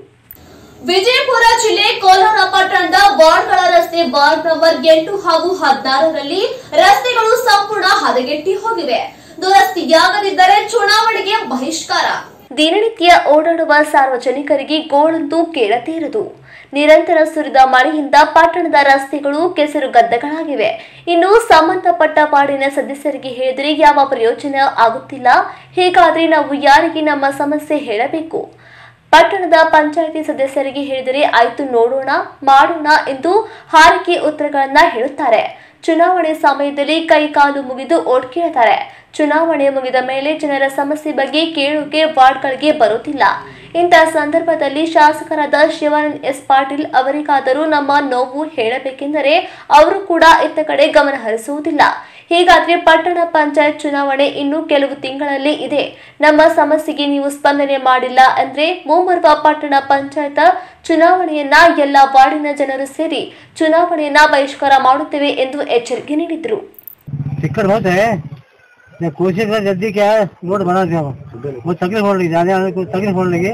Speaker 1: ವಿಜಯಪುರ ಜಿಲ್ಲೆ ಕೋಲಾರ ಪಟ್ಟಣದ ವಾರ್ಡ್ಗಳ ರಸ್ತೆ ವಾರ್ಡ್ ನಂಬರ್ ಎಂಟು ಹಾಗೂ ಹದಿನಾರರಲ್ಲಿ ರಸ್ತೆಗಳು ಸಂಪೂರ್ಣ ಹದಗೆಟ್ಟಿ ಹೋಗಿವೆ ದುರಸ್ತಿಯಾಗದಿದ್ದರೆ ಚುನಾವಣೆಗೆ ಬಹಿಷ್ಕಾರ
Speaker 4: ದಿನನಿತ್ಯ ಓಡಾಡುವ ಸಾರ್ವಜನಿಕರಿಗೆ ಗೋಳಂತೂ ಕೇಳತೀರದು ನಿರಂತರ ಸುರಿದ ಮಳೆಯಿಂದ ಪಟ್ಟಣದ ರಸ್ತೆಗಳು ಕೆಸರು ಗದ್ದೆಗಳಾಗಿವೆ ಇನ್ನು ಸಂಬಂಧಪಟ್ಟ ವಾರ್ಡಿನ ಸದಸ್ಯರಿಗೆ ಹೇಳಿದರೆ ಯಾವ ಪ್ರಯೋಜನ ಆಗುತ್ತಿಲ್ಲ ಹೀಗಾದ್ರೆ ನಾವು ಯಾರಿಗೆ ನಮ್ಮ ಸಮಸ್ಯೆ ಹೇಳಬೇಕು ಪಟ್ಟಣದ ಪಂಚಾಯಿತಿ ಸದಸ್ಯರಿಗೆ ಹೇಳಿದರೆ ಆಯ್ತು ನೋಡೋಣ ಮಾಡೋಣ ಎಂದು ಹಾರಿಕೆ ಉತ್ತರಗಳನ್ನ ಹೇಳುತ್ತಾರೆ ಚುನಾವಣೆ ಸಮಯದಲ್ಲಿ ಕೈ ಕಾಲು ಮುಗಿದು ಓಟ್ ಕೇಳ್ತಾರೆ ಚುನಾವಣೆ ಮುಗಿದ ಮೇಲೆ ಜನರ ಸಮಸ್ಯೆ ಬಗ್ಗೆ ಕೇಳೋಕೆ ವಾರ್ಡ್ಗಳಿಗೆ ಬರುತ್ತಿಲ್ಲ ಇಂತಹ ಸಂದರ್ಭದಲ್ಲಿ ಶಾಸಕರಾದ ಶಿವಾನಂದ್ ಎಸ್ ಪಾಟೀಲ್ ಅವರಿಗಾದರೂ ನಮ್ಮ ನೋವು ಹೇಳಬೇಕೆಂದರೆ ಅವರು ಕೂಡ ಇತ್ತ ಕಡೆ ಗಮನ ಹರಿಸುವುದಿಲ್ಲ ಹೀಗಾದ್ರೆ ಪಟ್ಟಣ ಪಂಚಾಯತ್ ಚುನಾವಣೆ ಇನ್ನು ಕೆಲವು ತಿಂಗಳಲ್ಲಿ ಇದೆ ನಮ್ಮ ಸಮಸ್ಯೆಗೆ ನೀವು ಸ್ಪಂದನೆ ಮಾಡಿಲ್ಲ ಅಂದ್ರೆ ಮುಂಬರುವ ಪಟ್ಟಣ ಪಂಚಾಯತ್ ಚುನಾವಣೆಯನ್ನ ಎಲ್ಲ ವಾರ್ಡಿನ ಜನರು ಸೇರಿ ಚುನಾವಣೆಯನ್ನ ಬಹಿಷ್ಕಾರ ಮಾಡುತ್ತೇವೆ ಎಂದು ಎಚ್ಚರಿಕೆ ನೀಡಿದರು
Speaker 10: दिक्कत बहुत है मैं कोशिश कर जल्दी क्या है रोड बना दिया वो वो तकलीफ होने लगी जाने आने को तकलीफ होने लगी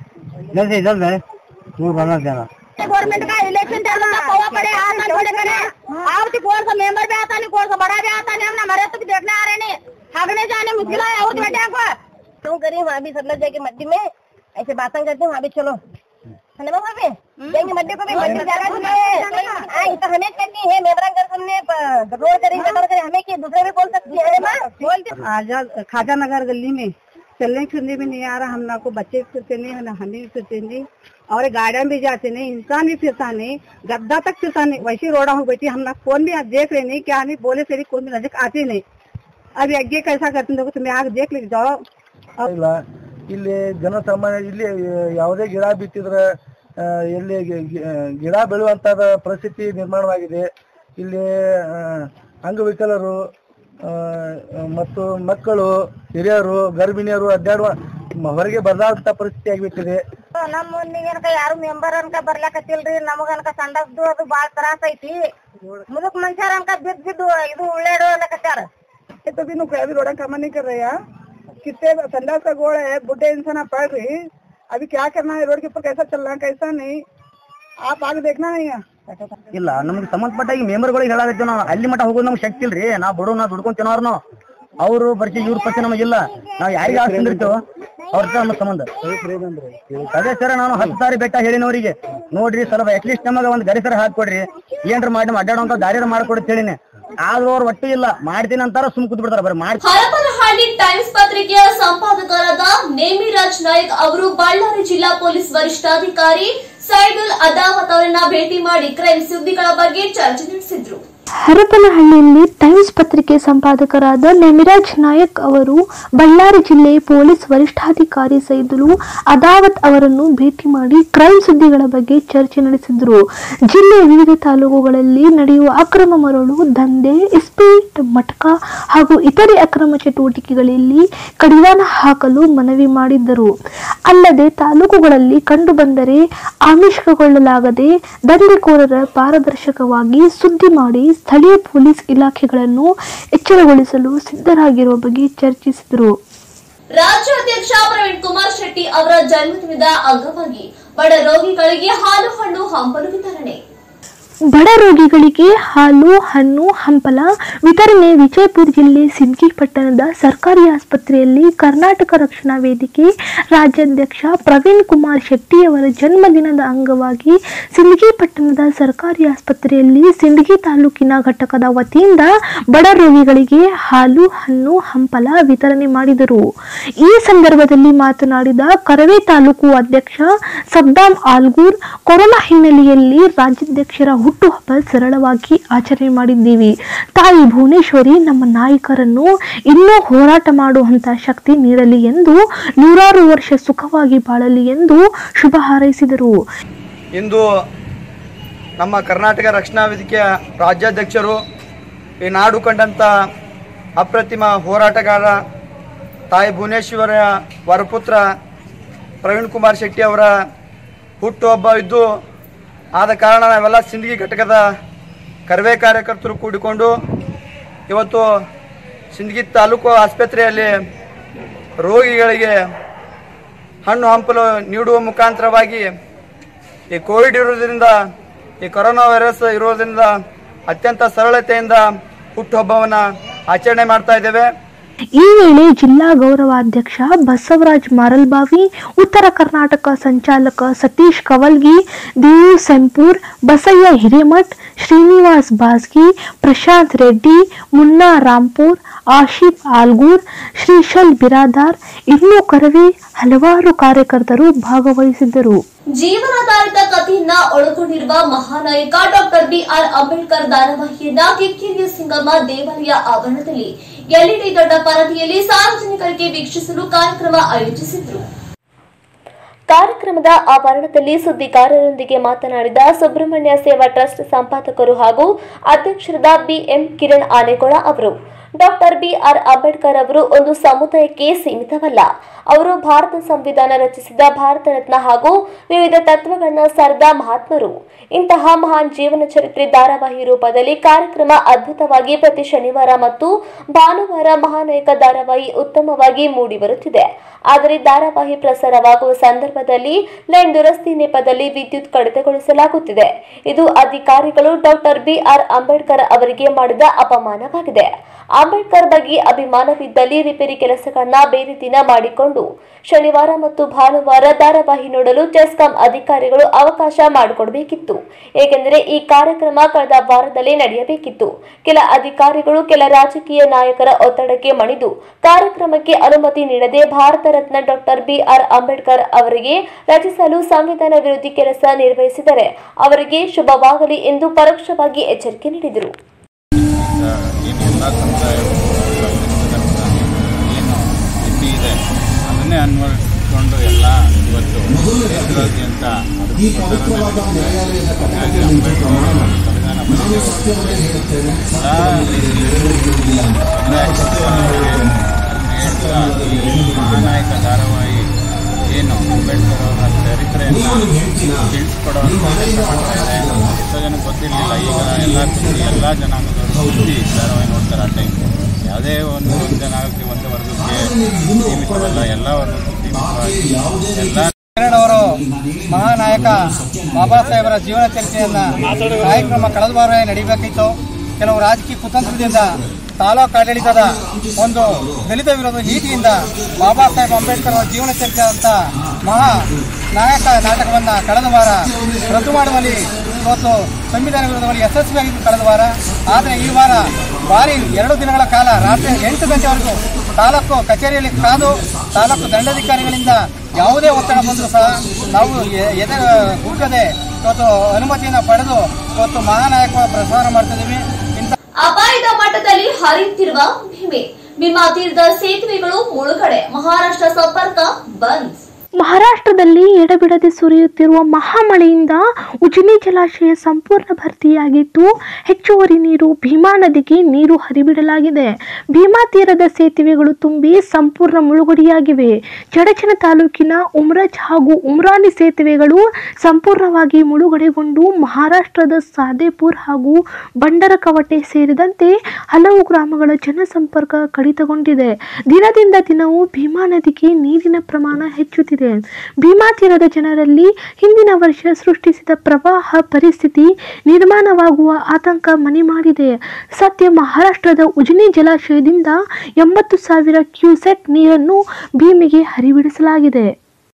Speaker 10: जल्द से जल्द है रोड बना देना
Speaker 2: गवर्नमेंट का इलेक्शन चल रहा पवा पड़े आता थोड़े करे आप तो कौन सा मेंबर भी आता नहीं कौन सा बड़ा भी आता नहीं हमने हमारे तो भी देखने आ रहे नहीं भागने जाने मुश्किल है और बेटे को क्यों करी वहाँ भी सब लोग जाके मट्टी में ऐसे बातें करते वहाँ भी चलो है ना वहाँ पे जाएंगे मड्डे को भी मड्डी जगह जो है आई तो हमें करनी है मेबरा कर हमने रोड करेंगे गटर करें हमें की दूसरे भी बोल सकती है माँ बोलते
Speaker 11: आजाद खाजा नगर गली में चलने फिरने भी नहीं आ रहा हम ना को बच्चे भी फिरते नहीं ना हमें भी फिरते नहीं और गाड़ियां भी जाते नहीं इंसान भी फिरता नहीं गद्दा तक फिरता नहीं वैसी रोड़ा हूँ बैठी हम ना कौन भी आज देख रहे नहीं क्या हमें बोले से भी कौन भी नजक आती नहीं अभी आगे कैसा करते हैं देखो तुम्हें आगे देख लीजिए जाओ
Speaker 10: ಇಲ್ಲ ಇಲ್ಲಿ ಜನಸಾಮಾನ್ಯ ಇಲ್ಲಿ ಯಾವುದೇ ಗಿಡ ಬಿತ್ತಿದ್ರೆ ಆ, ಎಲ್ಲಿ ಗಿ- ಗಿ- ಗಿಡ ಬೆಳೆಯುವಂತದ ಪರಿಸ್ಥಿತಿ ನಿರ್ಮಾಣವಾಗಿದೆ ಇಲ್ಲಿ ಆ, ಅಂಗವಿಕಲರು ಆ, ಮತ್ತು ಮಕ್ಕಳು ಹಿರಿಯರು ಗರ್ಭಿಣಿಯರು ಅಡ್ಡಾಡುವ ಮ- ಹೊರಗೆ ಬರಲಾರಂತ ಪರಿಸ್ಥಿತಿ ಆಗಿಬಿಟ್ಟಿದೆ
Speaker 2: ನಮ್ ಮುಂದಿಗೆ ಅನ್ಕ ಯಾರು ಮೆಂಬರ್ ಅನ್ಕ ಬರ್ಲಾಕತ್ತಿಲ್ರಿ ನಮಗ ಅನ್ಕ ಸಂಡಸ್ದು ಅದು ಬಾಳ್ ತ್ರಾಸ ಐತಿ ಮುದುಕ್ ಮನುಷ್ಯರ ಅನ್ಕ ಬಿದ್ ಬಿದ್ದು ಇದು ಉಳ್ಳಾಡು ಅನ್ನಕತ್ತಾರ
Speaker 11: ये तो भी नुक अभी रोड़ा काम नहीं कर रहे यार कितने संडास का गोड़ है बुढ़े इंसान आप पढ़ रही अभी क्या करना है रोड के ऊपर कैसा चलना है कैसा नहीं आप आगे देखना नहीं है
Speaker 10: ಇಲ್ಲ ನಮ್ಗೆ ಸಂಬಂಧಪಟ್ಟ ಈ ಮೆಂಬರ್ಗಳಿಗೆ ಹೇಳಾಗತ್ತೇವ್ ನಾವು ಅಲ್ಲಿ ಮಟ್ಟ ಹೋಗೋದು ನಮ್ಗೆ ಶಕ್ತಿ ಇಲ್ರಿ ನಾವು ಬಡವ್ ನಾವು ದುಡ್ಕೊಂಡ್ ತಿನ್ನೋರ್ನು ಅವ್ರು ಬರ್ತಿ ಇವ್ರ ಪಕ್ಷ ನಮಗಿಲ್ಲ ನಾವ್ ಯಾರಿಗೆ ಆಸ್ತಿ ತಿಂದಿರ್ತೇವ ಅವ್ರ ಹತ್ರ ನಮ್ಮ ಸಂಬಂಧ ಅದೇ ಸರ್ ನಾನು ಹತ್ತು ಸಾರಿ ಬೆಟ್ಟ ಹೇಳಿನವರಿಗೆ ನೋಡ್ರಿ ಸ್ವಲ್ಪ ಅಟ್ಲೀಸ್ಟ್ ನಮಗ ಒಂದ್ ಗರಿ ಸರ ಹಾಕೊಡ್ರಿ ಏನ್ರ ಮಾಡಿ ನಮ್ ಅಡ್ಡಾಡುವಂತ ದಾರಿಯರ ಮಾಡ್ಕೊಡಿ ಅಂತ ಹೇಳಿನಿ ಆದ್ರೂ ಅವ್ರು ಒಟ್ಟು ಇಲ್ಲ ಮಾಡ್ತೀನಿ ಅಂತಾರ ಸುಮ್ ಕೂತ್ ಬಿಡ್ತಾರ ಬರೀ ಮಾಡಿ
Speaker 1: ಹರಪನಹಳ್ಳಿ ಟೈಮ್ಸ್ ಪತ್ರಿಕೆಯ ಸಂಪಾದಕರಾದ ನೇಮಿರಾಜ್ ನಾಯಕ್ ಅವರು ಬಳ್ಳಾರಿ ಜಿಲ್ಲಾ ಪೊಲೀಸ್ ವರಿಷ್ಠಾಧಿಕಾರಿ ಸೈಡುಲ್ ಅದಾವತ್ ಅವರನ್ನ ಭೇಟಿ ಮಾಡಿ ಕ್ರೈಮ್ ಸುದ್ದಿಗಳ ಬಗ್ಗೆ ಚರ್ಚೆ ನಡೆಸಿದ್ರು
Speaker 12: ಹರಪನಹಳ್ಳಿಯಲ್ಲಿ ಟೈಮ್ಸ್ ಪತ್ರಿಕೆ ಸಂಪಾದಕರಾದ ನೆಮಿರಾಜ್ ನಾಯಕ್ ಅವರು ಬಳ್ಳಾರಿ ಜಿಲ್ಲೆ ಪೊಲೀಸ್ ವರಿಷ್ಠಾಧಿಕಾರಿ ಸೈದುಲು ಅದಾವತ್ ಅವರನ್ನು ಭೇಟಿ ಮಾಡಿ ಕ್ರೈಮ್ ಸುದ್ದಿಗಳ ಬಗ್ಗೆ ಚರ್ಚೆ ನಡೆಸಿದರು ಜಿಲ್ಲೆಯ ವಿವಿಧ ತಾಲೂಕುಗಳಲ್ಲಿ ನಡೆಯುವ ಅಕ್ರಮ ಮರಳು ದಂಧೆ ಇಸ್ಪೀಟ್ ಮಟಕ ಹಾಗೂ ಇತರೆ ಅಕ್ರಮ ಚಟುವಟಿಕೆಗಳಲ್ಲಿ ಕಡಿವಾಣ ಹಾಕಲು ಮನವಿ ಮಾಡಿದ್ದರು ಅಲ್ಲದೆ ತಾಲೂಕುಗಳಲ್ಲಿ ಕಂಡುಬಂದರೆ ಆಮಿಷಗೊಳ್ಳಲಾಗದೆ ದಂಧೆಕೋರರ ಪಾರದರ್ಶಕವಾಗಿ ಸುದ್ದಿ ಮಾಡಿ ಸ್ಥಳೀಯ ಪೊಲೀಸ್ ಇಲಾಖೆಗಳನ್ನು ಎಚ್ಚರಗೊಳಿಸಲು ಸಿದ್ಧರಾಗಿರುವ ಬಗ್ಗೆ ಚರ್ಚಿಸಿದರು
Speaker 1: ರಾಜ್ಯಾಧ್ಯಕ್ಷ ಪ್ರವೀಣ್ ಕುಮಾರ್ ಶೆಟ್ಟಿ ಅವರ ಜನ್ಮದಿನದ ಅಂಗವಾಗಿ ಬಡ ರೋಗಿಗಳಿಗೆ ಹಾಲು ಹಣ್ಣು ಹಂಪಲು ವಿತರಣೆ
Speaker 12: ಬಡ ರೋಗಿಗಳಿಗೆ ಹಾಲು ಹಣ್ಣು ಹಂಪಲ ವಿತರಣೆ ವಿಜಯಪುರ ಜಿಲ್ಲೆ ಸಿಂದಗಿ ಪಟ್ಟಣದ ಸರ್ಕಾರಿ ಆಸ್ಪತ್ರೆಯಲ್ಲಿ ಕರ್ನಾಟಕ ರಕ್ಷಣಾ ವೇದಿಕೆ ರಾಜ್ಯಾಧ್ಯಕ್ಷ ಪ್ರವೀಣ್ ಕುಮಾರ್ ಶೆಟ್ಟಿ ಅವರ ಜನ್ಮದಿನದ ಅಂಗವಾಗಿ ಸಿಂದಗಿ ಪಟ್ಟಣದ ಸರ್ಕಾರಿ ಆಸ್ಪತ್ರೆಯಲ್ಲಿ ಸಿಂದಗಿ ತಾಲೂಕಿನ ಘಟಕದ ವತಿಯಿಂದ ಬಡ ರೋಗಿಗಳಿಗೆ ಹಾಲು ಹಣ್ಣು ಹಂಪಲ ವಿತರಣೆ ಮಾಡಿದರು ಈ ಸಂದರ್ಭದಲ್ಲಿ ಮಾತನಾಡಿದ ಕರವೇ ತಾಲೂಕು ಅಧ್ಯಕ್ಷ ಸದ್ದಾಂ ಆಲ್ಗೂರ್ ಕೊರೋನಾ ಹಿನ್ನೆಲೆಯಲ್ಲಿ ರಾಜ್ಯಾಧ್ಯಕ್ಷರ ಹುಟ್ಟುಹಬ್ಬ ಸರಳವಾಗಿ ಆಚರಣೆ ಮಾಡಿದ್ದೀವಿ ತಾಯಿ ಭುವನೇಶ್ವರಿ ನಮ್ಮ ನಾಯಕರನ್ನು ಇನ್ನೂ ಹೋರಾಟ ಮಾಡುವಂತ ಶಕ್ತಿ ನೀಡಲಿ ಎಂದು ನೂರಾರು ವರ್ಷ ಸುಖವಾಗಿ ಬಾಳಲಿ ಎಂದು ಶುಭ ಹಾರೈಸಿದರು
Speaker 13: ಇಂದು ನಮ್ಮ ಕರ್ನಾಟಕ ರಕ್ಷಣಾ ವೇದಿಕೆಯ ರಾಜ್ಯಾಧ್ಯಕ್ಷರು ಈ ನಾಡು ಕಂಡಂಥ ಅಪ್ರತಿಮ ಹೋರಾಟಗಾರ ತಾಯಿ ಭುವನೇಶ್ವರ ವರಪುತ್ರ ಪ್ರವೀಣ್ ಕುಮಾರ್ ಶೆಟ್ಟಿ ಅವರ ಹುಟ್ಟುಹಬ್ಬ ಇದ್ದು ಆದ ಕಾರಣ ನಾವೆಲ್ಲ ಸಿಂದಗಿ ಘಟಕದ ಕರವೇ ಕಾರ್ಯಕರ್ತರು ಕೂಡಿಕೊಂಡು ಇವತ್ತು ಸಿಂದಗಿ ತಾಲೂಕು ಆಸ್ಪತ್ರೆಯಲ್ಲಿ ರೋಗಿಗಳಿಗೆ ಹಣ್ಣು ಹಂಪಲು ನೀಡುವ ಮುಖಾಂತರವಾಗಿ ಈ ಕೋವಿಡ್ ಇರೋದ್ರಿಂದ ಈ ಕೊರೋನಾ ವೈರಸ್ ಇರೋದ್ರಿಂದ ಅತ್ಯಂತ ಸರಳತೆಯಿಂದ ಹುಟ್ಟುಹಬ್ಬವನ್ನು ಆಚರಣೆ ಮಾಡ್ತಾ ಇದ್ದೇವೆ
Speaker 12: ಈ ವೇಳೆ ಜಿಲ್ಲಾ ಗೌರವಾಧ್ಯಕ್ಷ ಬಸವರಾಜ್ ಮಾರಲ್ಬಾವಿ ಉತ್ತರ ಕರ್ನಾಟಕ ಸಂಚಾಲಕ ಸತೀಶ್ ಕವಲ್ಗಿ ದೇವು ಸೆಂಪೂರ್ ಬಸಯ್ಯ ಹಿರೇಮಠ್ ಶ್ರೀನಿವಾಸ್ ಬಾಸ್ಗಿ ಪ್ರಶಾಂತ್ ರೆಡ್ಡಿ ಮುನ್ನಾ ರಾಂಪುರ್ ಆಶಿಫ್ ಆಲ್ಗೂರ್ ಶ್ರೀಶಲ್ ಬಿರಾದಾರ್ ಇನ್ನೂ ಕರವೇ ಹಲವಾರು ಕಾರ್ಯಕರ್ತರು ಭಾಗವಹಿಸಿದ್ದರು
Speaker 1: ಜೀವನಾಧಾರಿತ ಕಥೆಯನ್ನ ಒಳಗೊಂಡಿರುವ ಮಹಾನಾಯಕ ಡಾಕ್ಟರ್ ಬಿಆರ್ ಅಂಬೇಡ್ಕರ್ ಧಾರಾವಾಹಿಯನ್ನ ಕಿಕ್ಕಿರಿಯ ಸಿಂಗಮ್ಮ ದೇವಾಲಯ ಆವರಣದಲ್ಲಿ ಎಲ್ಇಡಿ ದೊಡ್ಡ ಪರದೆಯಲ್ಲಿ ಸಾರ್ವಜನಿಕರಿಗೆ ವೀಕ್ಷಿಸಲು ಕಾರ್ಯಕ್ರಮ ಆಯೋಜಿಸಿದ್ರು ಕಾರ್ಯಕ್ರಮದ ಆವರಣದಲ್ಲಿ ಸುದ್ದಿಗಾರರೊಂದಿಗೆ ಮಾತನಾಡಿದ ಸುಬ್ರಹ್ಮಣ್ಯ ಸೇವಾ ಟ್ರಸ್ಟ್ ಸಂಪಾದಕರು ಹಾಗೂ ಅಧ್ಯಕ್ಷರಾದ ಬಿಎಂ ಕಿರಣ್ ಆನೆಗೊಳ ಅವರು ಡಾಕ್ಟರ್ ಬಿಆರ್ ಅಂಬೇಡ್ಕರ್ ಅವರು ಒಂದು ಸಮುದಾಯಕ್ಕೆ ಸೀಮಿತವಲ್ಲ ಅವರು ಭಾರತ ಸಂವಿಧಾನ ರಚಿಸಿದ ಭಾರತ ರತ್ನ ಹಾಗೂ ವಿವಿಧ ತತ್ವಗಳನ್ನ ಸಾರಿದ ಮಹಾತ್ಮರು ಇಂತಹ ಮಹಾನ್ ಜೀವನ ಚರಿತ್ರೆ ಧಾರಾವಾಹಿ ರೂಪದಲ್ಲಿ ಕಾರ್ಯಕ್ರಮ ಅದ್ಭುತವಾಗಿ ಪ್ರತಿ ಶನಿವಾರ ಮತ್ತು ಭಾನುವಾರ ಮಹಾನಾಯಕ ಧಾರಾವಾಹಿ ಉತ್ತಮವಾಗಿ ಮೂಡಿಬರುತ್ತಿದೆ ಆದರೆ ಧಾರಾವಾಹಿ ಪ್ರಸಾರವಾಗುವ ಸಂದರ್ಭದಲ್ಲಿ ಲೈನ್ ದುರಸ್ತಿ ನೆಪದಲ್ಲಿ ವಿದ್ಯುತ್ ಕಡಿತಗೊಳಿಸಲಾಗುತ್ತಿದೆ ಇದು ಅಧಿಕಾರಿಗಳು ಡಾಕ್ಟರ್ ಬಿಆರ್ ಅಂಬೇಡ್ಕರ್ ಅವರಿಗೆ ಮಾಡಿದ ಅಪಮಾನವಾಗಿದೆ ಅಂಬೇಡ್ಕರ್ ಬಗ್ಗೆ ಅಭಿಮಾನವಿದ್ದಲ್ಲಿ ರಿಪೇರಿ ಕೆಲಸಗಳನ್ನ ಬೇರೆ ದಿನ ಮಾಡಿಕೊಂಡು ಶನಿವಾರ ಮತ್ತು ಭಾನುವಾರ ಧಾರಾವಾಹಿ ನೋಡಲು ಚೆಸ್ಕಾಂ ಅಧಿಕಾರಿಗಳು ಅವಕಾಶ ಮಾಡಿಕೊಡಬೇಕಿತ್ತು ಏಕೆಂದರೆ ಈ ಕಾರ್ಯಕ್ರಮ ಕಳೆದ ವಾರದಲ್ಲೇ ನಡೆಯಬೇಕಿತ್ತು ಕೆಲ ಅಧಿಕಾರಿಗಳು ಕೆಲ ರಾಜಕೀಯ ನಾಯಕರ ಒತ್ತಡಕ್ಕೆ ಮಣಿದು ಕಾರ್ಯಕ್ರಮಕ್ಕೆ ಅನುಮತಿ ನೀಡದೆ ಭಾರತ ರತ್ನ ಡಾಕ್ಟರ್ ಬಿಆರ್ ಅಂಬೇಡ್ಕರ್ ಅವರಿಗೆ ರಚಿಸಲು ಸಂವಿಧಾನ ವಿರೋಧಿ ಕೆಲಸ ನಿರ್ವಹಿಸಿದರೆ ಅವರಿಗೆ ಶುಭವಾಗಲಿ ಎಂದು ಪರೋಕ್ಷವಾಗಿ ಎಚ್ಚರಿಕೆ ನೀಡಿದರು
Speaker 14: ಏನು ಎಲ್ಲ ಸಮುದಾಯವು ಸಂಘಟಿತರಾಗಿ ಈ ಪವಿತ್ರವಾದ ನ್ಯಾಯಾಲಯದ ಕಟಕಕ್ಕೆ ನಿಂತು ಪ್ರಮಾಣ ಮಾಡಿ ನಾನು ಸತ್ಯವನ್ನೇ ಹೇಳುತ್ತೇನೆ ಸತ್ಯವನ್ನೇ ನಾನು ಸತ್ಯವನ್ನು ಹೇಳುತ್ತೇನೆ
Speaker 15: ಮಹಾನಾಯಕ ಧಾರಾವಾಹಿ ಏನು ಅಂಬೇಡ್ಕರ್ ಅವರ ಚರಿತ್ರೆಯನ್ನು ತಿಳಿಸ್ಕೊಡೋ ಎಷ್ಟೋ ಜನ ಗೊತ್ತಿರಲಿಲ್ಲ ಈಗ ಎಲ್ಲ ಎಲ್ಲ ಜನಾಂಗದವರು ಸುದ್ದಿ ಧಾರಾವಾಹಿ ನೋಡ್ತಾರೆ ಆ ಟೈಮ್ ಯಾವುದೇ ಒಂದು ಒಂದು ಜನಾಂಗಕ್ಕೆ ಒಂದು ವರ್ಗಕ್ಕೆ ಸೀಮಿತವಲ್ಲ ಎಲ್ಲ ವರ್ಗಕ್ಕೂ ಸೀಮಿತವಾಗಿ ಎಲ್ಲ
Speaker 13: ಅವರು ಮಹಾನಾಯಕ ಬಾಬಾ ಸಾಹೇಬರ ಜೀವನ ಚರಿತ್ರೆಯನ್ನ ಕಾರ್ಯಕ್ರಮ ಕಳೆದ ವಾರ ನಡೀಬೇಕಿತ್ತು ಕೆಲವು ರಾಜಕೀಯ ಕುತಂತ್ರದಿಂದ ತಾಲೂಕು ಆಡಳಿತದ ಒಂದು ದಲಿತ ವಿರೋಧ ನೀತಿಯಿಂದ ಬಾಬಾ ಸಾಹೇಬ್ ಅಂಬೇಡ್ಕರ್ ಅವರ ಜೀವನ ಚರಿತ್ರೆ ಅಂತ ಮಹಾ ನಾಯಕ ನಾಟಕವನ್ನ ಕಳೆದ ವಾರ ರದ್ದು ಮಾಡುವಲ್ಲಿ ಇವತ್ತು ಸಂವಿಧಾನ ವಿರೋಧವಾಗಿ ಯಶಸ್ವಿಯಾಗಿದ್ದು ಕಳೆದ ವಾರ ಆದರೆ ಈ ವಾರ ಭಾರಿ ಎರಡು ದಿನಗಳ ಕಾಲ ರಾತ್ರಿ ಎಂಟು ಗಂಟೆವರೆಗೂ ತಾಲೂಕು ಕಚೇರಿಯಲ್ಲಿ ಕಾದು ತಾಲೂಕು ದಂಡಾಧಿಕಾರಿಗಳಿಂದ ಯಾವುದೇ ಒತ್ತಡ ಬಂದರೂ ಸಹ ನಾವು ಎ- ಎದೆ ಕುಗ್ಗದೆ ಇವತ್ತು ಅನುಮತಿಯನ್ನು ಪಡೆದು ಇವತ್ತು ಮಹಾನಾಯಕ ಪ್ರಸಾರ ಮಾಡ್ತಿದ್ದೀವಿ ಇಂಥ
Speaker 4: ಅಪಾಯದ ಮಟ್ಟದಲ್ಲಿ ಹರಿಯುತ್ತಿರುವ ಭೀಮೆ ಭೀಮಾ ತೀರದ ಸೇತುವೆಗಳು ಮುಳುಗಡೆ ಮಹಾರಾಷ್ಟ್ರ ಸಂಪರ್ಕ ಬಂದ್
Speaker 12: ಮಹಾರಾಷ್ಟ್ರದಲ್ಲಿ ಎಡಬಿಡದೆ ಸುರಿಯುತ್ತಿರುವ ಮಹಾಮಳೆಯಿಂದ ಉಜನಿ ಜಲಾಶಯ ಸಂಪೂರ್ಣ ಭರ್ತಿಯಾಗಿದ್ದು ಹೆಚ್ಚುವರಿ ನೀರು ಭೀಮಾ ನದಿಗೆ ನೀರು ಹರಿಬಿಡಲಾಗಿದೆ ಭೀಮಾ ತೀರದ ಸೇತುವೆಗಳು ತುಂಬಿ ಸಂಪೂರ್ಣ ಮುಳುಗಡೆಯಾಗಿವೆ ಚಡಚಣ ತಾಲೂಕಿನ ಉಮ್ರಜ್ ಹಾಗೂ ಉಮ್ರಾನಿ ಸೇತುವೆಗಳು ಸಂಪೂರ್ಣವಾಗಿ ಮುಳುಗಡೆಗೊಂಡು ಮಹಾರಾಷ್ಟ್ರದ ಸಾದೇಪುರ್ ಹಾಗೂ ಬಂಡರಕವಟೆ ಸೇರಿದಂತೆ ಹಲವು ಗ್ರಾಮಗಳ ಜನಸಂಪರ್ಕ ಕಡಿತಗೊಂಡಿದೆ ದಿನದಿಂದ ದಿನವೂ ಭೀಮಾ ನದಿಗೆ ನೀರಿನ ಪ್ರಮಾಣ ಹೆಚ್ಚುತ್ತಿದೆ ಭೀಮಾ ತೀರದ ಜನರಲ್ಲಿ ಹಿಂದಿನ ವರ್ಷ ಸೃಷ್ಟಿಸಿದ ಪ್ರವಾಹ ಪರಿಸ್ಥಿತಿ ನಿರ್ಮಾಣವಾಗುವ ಆತಂಕ ಮನೆ ಮಾಡಿದೆ ಸದ್ಯ ಮಹಾರಾಷ್ಟ್ರದ ಉಜನಿ ಜಲಾಶಯದಿಂದ ಎಂಬತ್ತು ಸಾವಿರ ಕ್ಯೂಸೆಕ್ ನೀರನ್ನು ಭೀಮಿಗೆ ಹರಿಬಿಡಿಸಲಾಗಿದೆ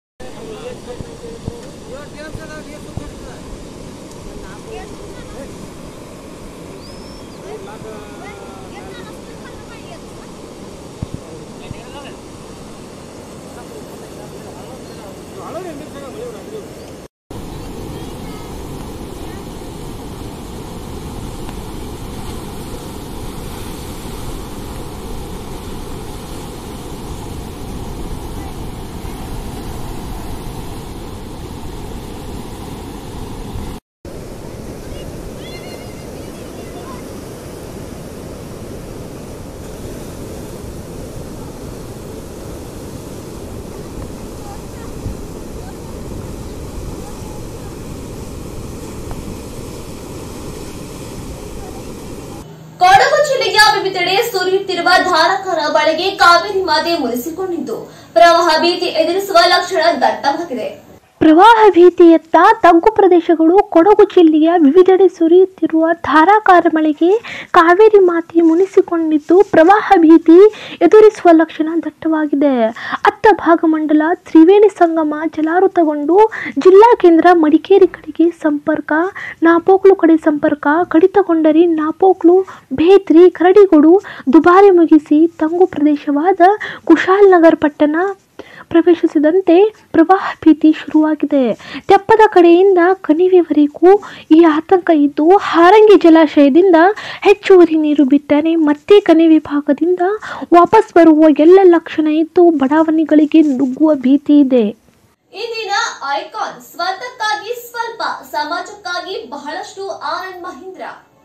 Speaker 4: ಕೊಡಗು ಜಿಲ್ಲೆಯ ವಿವಿಧೆಡೆ ಸುರಿಯುತ್ತಿರುವ ಧಾರಾಕಾರ ಮಳೆಗೆ ಕಾವೇರಿ ಮಾತೆ ಮುನಿಸಿಕೊಂಡಿದ್ದು ಪ್ರವಾಹ ಭೀತಿ ಎದುರಿಸುವ ಲಕ್ಷಣ ದಟ್ಟವಾಗಿದೆ
Speaker 12: ಪ್ರವಾಹ ಭೀತಿಯತ್ತ ತಗ್ಗು ಪ್ರದೇಶಗಳು ಕೊಡಗು ಜಿಲ್ಲೆಯ ವಿವಿಧೆಡೆ ಸುರಿಯುತ್ತಿರುವ ಧಾರಾಕಾರ ಮಳೆಗೆ ಕಾವೇರಿ ಮಾತೆ ಮುನಿಸಿಕೊಂಡಿದ್ದು ಪ್ರವಾಹ ಭೀತಿ ಎದುರಿಸುವ ಲಕ್ಷಣ ದಟ್ಟವಾಗಿದೆ ಅತ್ತ ಭಾಗಮಂಡಲ ತ್ರಿವೇಣಿ ಸಂಗಮ ಜಲಾವೃತಗೊಂಡು ಜಿಲ್ಲಾ ಕೇಂದ್ರ ಮಡಿಕೇರಿ ಕಡೆಗೆ ಸಂಪರ್ಕ ನಾಪೋಕ್ಲು ಕಡೆ ಸಂಪರ್ಕ ಕಡಿತಗೊಂಡರೆ ನಾಪೋಕ್ಲು ಬೇತ್ರಿ ಕರಡಿಗೋಡು ದುಬಾರಿ ಮುಗಿಸಿ ತಂಗು ಪ್ರದೇಶವಾದ ಕುಶಾಲ್ನಗರ್ ಪಟ್ಟಣ ಪ್ರವೇಶಿಸಿದಂತೆ ಪ್ರವಾಹ ಭೀತಿ ಶುರುವಾಗಿದೆ ತೆಪ್ಪದ ಕಡೆಯಿಂದ ಕಣಿವೆವರೆಗೂ ಈ ಆತಂಕ ಇದ್ದು ಹಾರಂಗಿ ಜಲಾಶಯದಿಂದ ಹೆಚ್ಚುವರಿ ನೀರು ಬಿಟ್ಟರೆ ಮತ್ತೆ ಕಣಿವೆ ಭಾಗದಿಂದ ವಾಪಸ್ ಬರುವ ಎಲ್ಲ ಲಕ್ಷಣ ಇದ್ದು ಬಡಾವಣೆಗಳಿಗೆ ನುಗ್ಗುವ ಭೀತಿ ಇದೆ
Speaker 4: ಇಂದಿನ ಐಕಾನ್ ಸ್ವಂತಕ್ಕಾಗಿ ಸ್ವಲ್ಪ ಸಮಾಜಕ್ಕಾಗಿ ಬಹಳಷ್ಟು ಆನಂದ್ ಮಹೀಂದ್ರ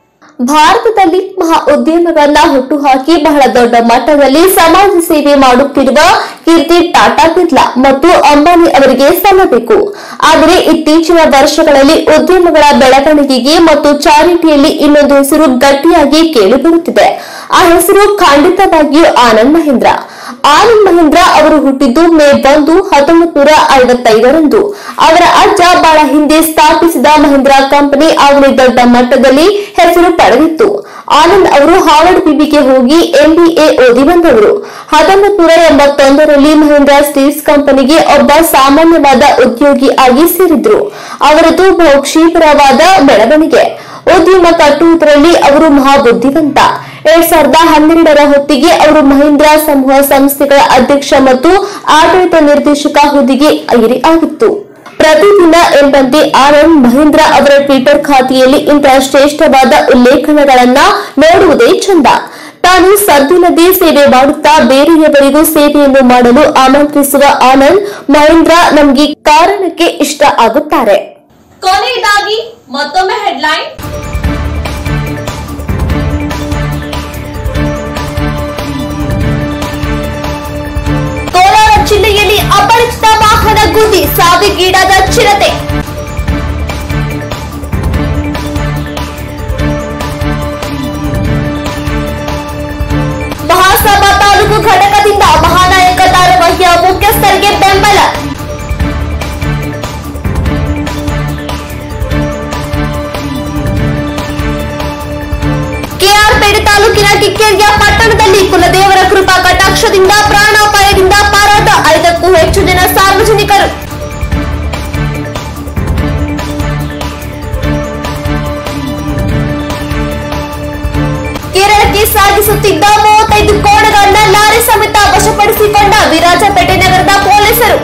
Speaker 1: ಭಾರತದಲ್ಲಿ ಮಹಾ ಉದ್ಯಮಗಳನ್ನ ಹುಟ್ಟುಹಾಕಿ ಬಹಳ ದೊಡ್ಡ ಮಟ್ಟದಲ್ಲಿ ಸಮಾಜ ಸೇವೆ ಮಾಡುತ್ತಿರುವ ಕೀರ್ತಿ ಟಾಟಾ ಬಿರ್ಲಾ ಮತ್ತು ಅಂಬಾನಿ ಅವರಿಗೆ ಸಲ್ಲಬೇಕು ಆದರೆ ಇತ್ತೀಚಿನ ವರ್ಷಗಳಲ್ಲಿ ಉದ್ಯಮಗಳ ಬೆಳವಣಿಗೆಗೆ ಮತ್ತು ಚಾರಿಟಿಯಲ್ಲಿ ಇನ್ನೊಂದು ಹೆಸರು ಗಟ್ಟಿಯಾಗಿ ಕೇಳಿಬರುತ್ತಿದೆ ಆ ಹೆಸರು ಖಂಡಿತವಾಗಿಯೂ ಆನಂದ್ ಮಹೀಂದ್ರ ಆನಂದ್ ಮಹೀಂದ್ರ ಅವರು ಹುಟ್ಟಿದ್ದು ಮೇ ಒಂದು ಹತ್ತೊಂಬತ್ತು ನೂರ ಐವತ್ತೈದರಂದು ಅವರ ಅಜ್ಜ ಬಹಳ ಹಿಂದೆ ಸ್ಥಾಪಿಸಿದ ಮಹೀಂದ್ರ ಕಂಪನಿ ಆಗಲೇ ದೊಡ್ಡ ಮಟ್ಟದಲ್ಲಿ ಹೆಸರು ಪಡೆದಿತ್ತು ಆನಂದ್ ಅವರು ಹಾರ್ವರ್ಡ್ ಬಿಬಿಗೆ ಹೋಗಿ ಎಂಬಿಎ ಓದಿ ಬಂದವರು ಹತ್ತೊಂಬತ್ತು ನೂರ ಎಂಬತ್ತೊಂದರಲ್ಲಿ ಮಹೀಂದ್ರ ಸ್ಟೀಲ್ಸ್ ಕಂಪನಿಗೆ ಒಬ್ಬ ಸಾಮಾನ್ಯವಾದ ಉದ್ಯೋಗಿ ಆಗಿ ಸೇರಿದ್ರು ಅವರದು ಬಹು ಕ್ಷೀಪ್ರವಾದ ಬೆಳವಣಿಗೆ ಉದ್ಯಮ ಕಟ್ಟುವುದರಲ್ಲಿ ಅವರು ಮಹಾಬುದ್ಧಿವಂತ ಎರಡ್ ಸಾವಿರದ ಹನ್ನೆರಡರ ಹೊತ್ತಿಗೆ ಅವರು ಮಹೀಂದ್ರ ಸಮೂಹ ಸಂಸ್ಥೆಗಳ ಅಧ್ಯಕ್ಷ ಮತ್ತು ಆಡಳಿತ ನಿರ್ದೇಶಕ ಹುದ್ದೆಗೆ ಏರಿ ಆಗಿತ್ತು ಪ್ರತಿದಿನ ಎಂಬಂತೆ ಆನಂದ್ ಮಹೀಂದ್ರ ಅವರ ಟ್ವಿಟರ್ ಖಾತೆಯಲ್ಲಿ ಇಂತಹ ಶ್ರೇಷ್ಠವಾದ ಉಲ್ಲೇಖನಗಳನ್ನ ನೋಡುವುದೇ ಚಂದ ತಾನು ಸದ್ದಿಲ್ಲದೆ ಸೇವೆ ಮಾಡುತ್ತಾ ಬೇರೆಯವರಿಗೂ ಸೇವೆಯನ್ನು ಮಾಡಲು ಆಮಂತ್ರಿಸುವ ಆನಂದ್ ಮಹೀಂದ್ರ ನಮ್ಗೆ ಕಾರಣಕ್ಕೆ ಇಷ್ಟ ಆಗುತ್ತಾರೆ
Speaker 4: ಕೊನೆಯದಾಗಿ ಮತ್ತೊಮ್ಮೆ ಹೆಡ್ಲೈನ್ ಕೋಲಾರ ಜಿಲ್ಲೆಯಲ್ಲಿ ಅಪರಿಚಿತ ವಾಹನ ಗುದ್ದಿ ಸಾವಿಗೀಡಾದ ಚಿರತೆ ಮಹಾಸಭಾ ತಾಲೂಕು ಘಟಕದಿಂದ ಮಹಾನಾಯಕ ಧಾರಾವಾಹಿಯ ಮುಖ್ಯಸ್ಥರಿಗೆ ಬೆಂಬಲ ಕೆಆರ್ಪೇಟೆ ತಾಲೂಕಿನ ಕಿಕ್ಕೇರಿಯ ಪಟ್ಟಣದಲ್ಲಿ ಕುಲದೇವರ ಕೃಪಾ ಕಟಾಕ್ಷದಿಂದ ಪ್ರಾಣಾಪಾಯದಿಂದ ಪಾರಾದ ಐದಕ್ಕೂ ಹೆಚ್ಚು ಜನ ಸಾರ್ವಜನಿಕರು ಕೇರಳಕ್ಕೆ ಸಾಗಿಸುತ್ತಿದ್ದ ಮೂವತ್ತೈದು ಕೋಣಗಳನ್ನ ಲಾರಿ ಸಮೇತ ವಶಪಡಿಸಿಕೊಂಡ ವಿರಾಜಪೇಟೆ ನಗರದ ಪೊಲೀಸರು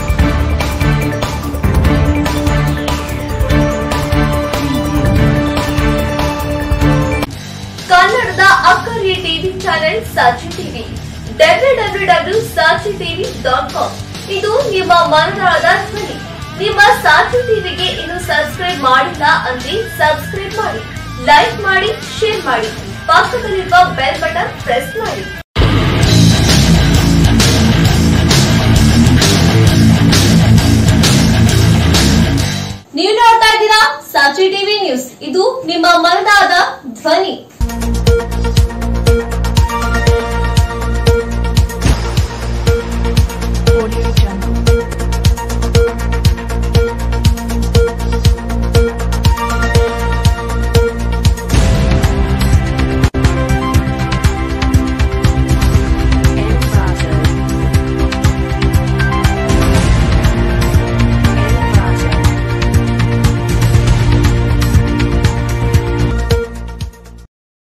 Speaker 4: ಕನ್ನಡದ ಅಕ್ಕರಿಯ TV channel Sachi TV W W W Sachi TV dot com ಇದು ನಿಮ್ಮ ಮನದಾಳದ ಧ್ವನಿ ನಿಮ್ಮ ಸಾಚಿ ಟಿವಿಗೆ ಇನ್ನು ಸಬ್ಸ್ಕ್ರೈಬ್ ಮಾಡಿಲ್ಲ ಅಂದ್ರೆ ಸಬ್ಸ್ಕ್ರೈಬ್ ಮಾಡಿ ಲೈಕ್ ಮಾಡಿ ಶೇರ್ ಮಾಡಿ ಪಕ್ಕದಲ್ಲಿರುವ ಬೆಲ್ ಬಟನ್ ಪ್ರೆಸ್ ಮಾಡಿ ನೀವು ನೋಡ್ತಾ ಇದ್ದೀರಾ ಸಾಚಿ ಟಿವಿ ನ್ಯೂಸ್ ಇದು ನಿಮ್ಮ ಮನದಾದ ಧ್ವನಿ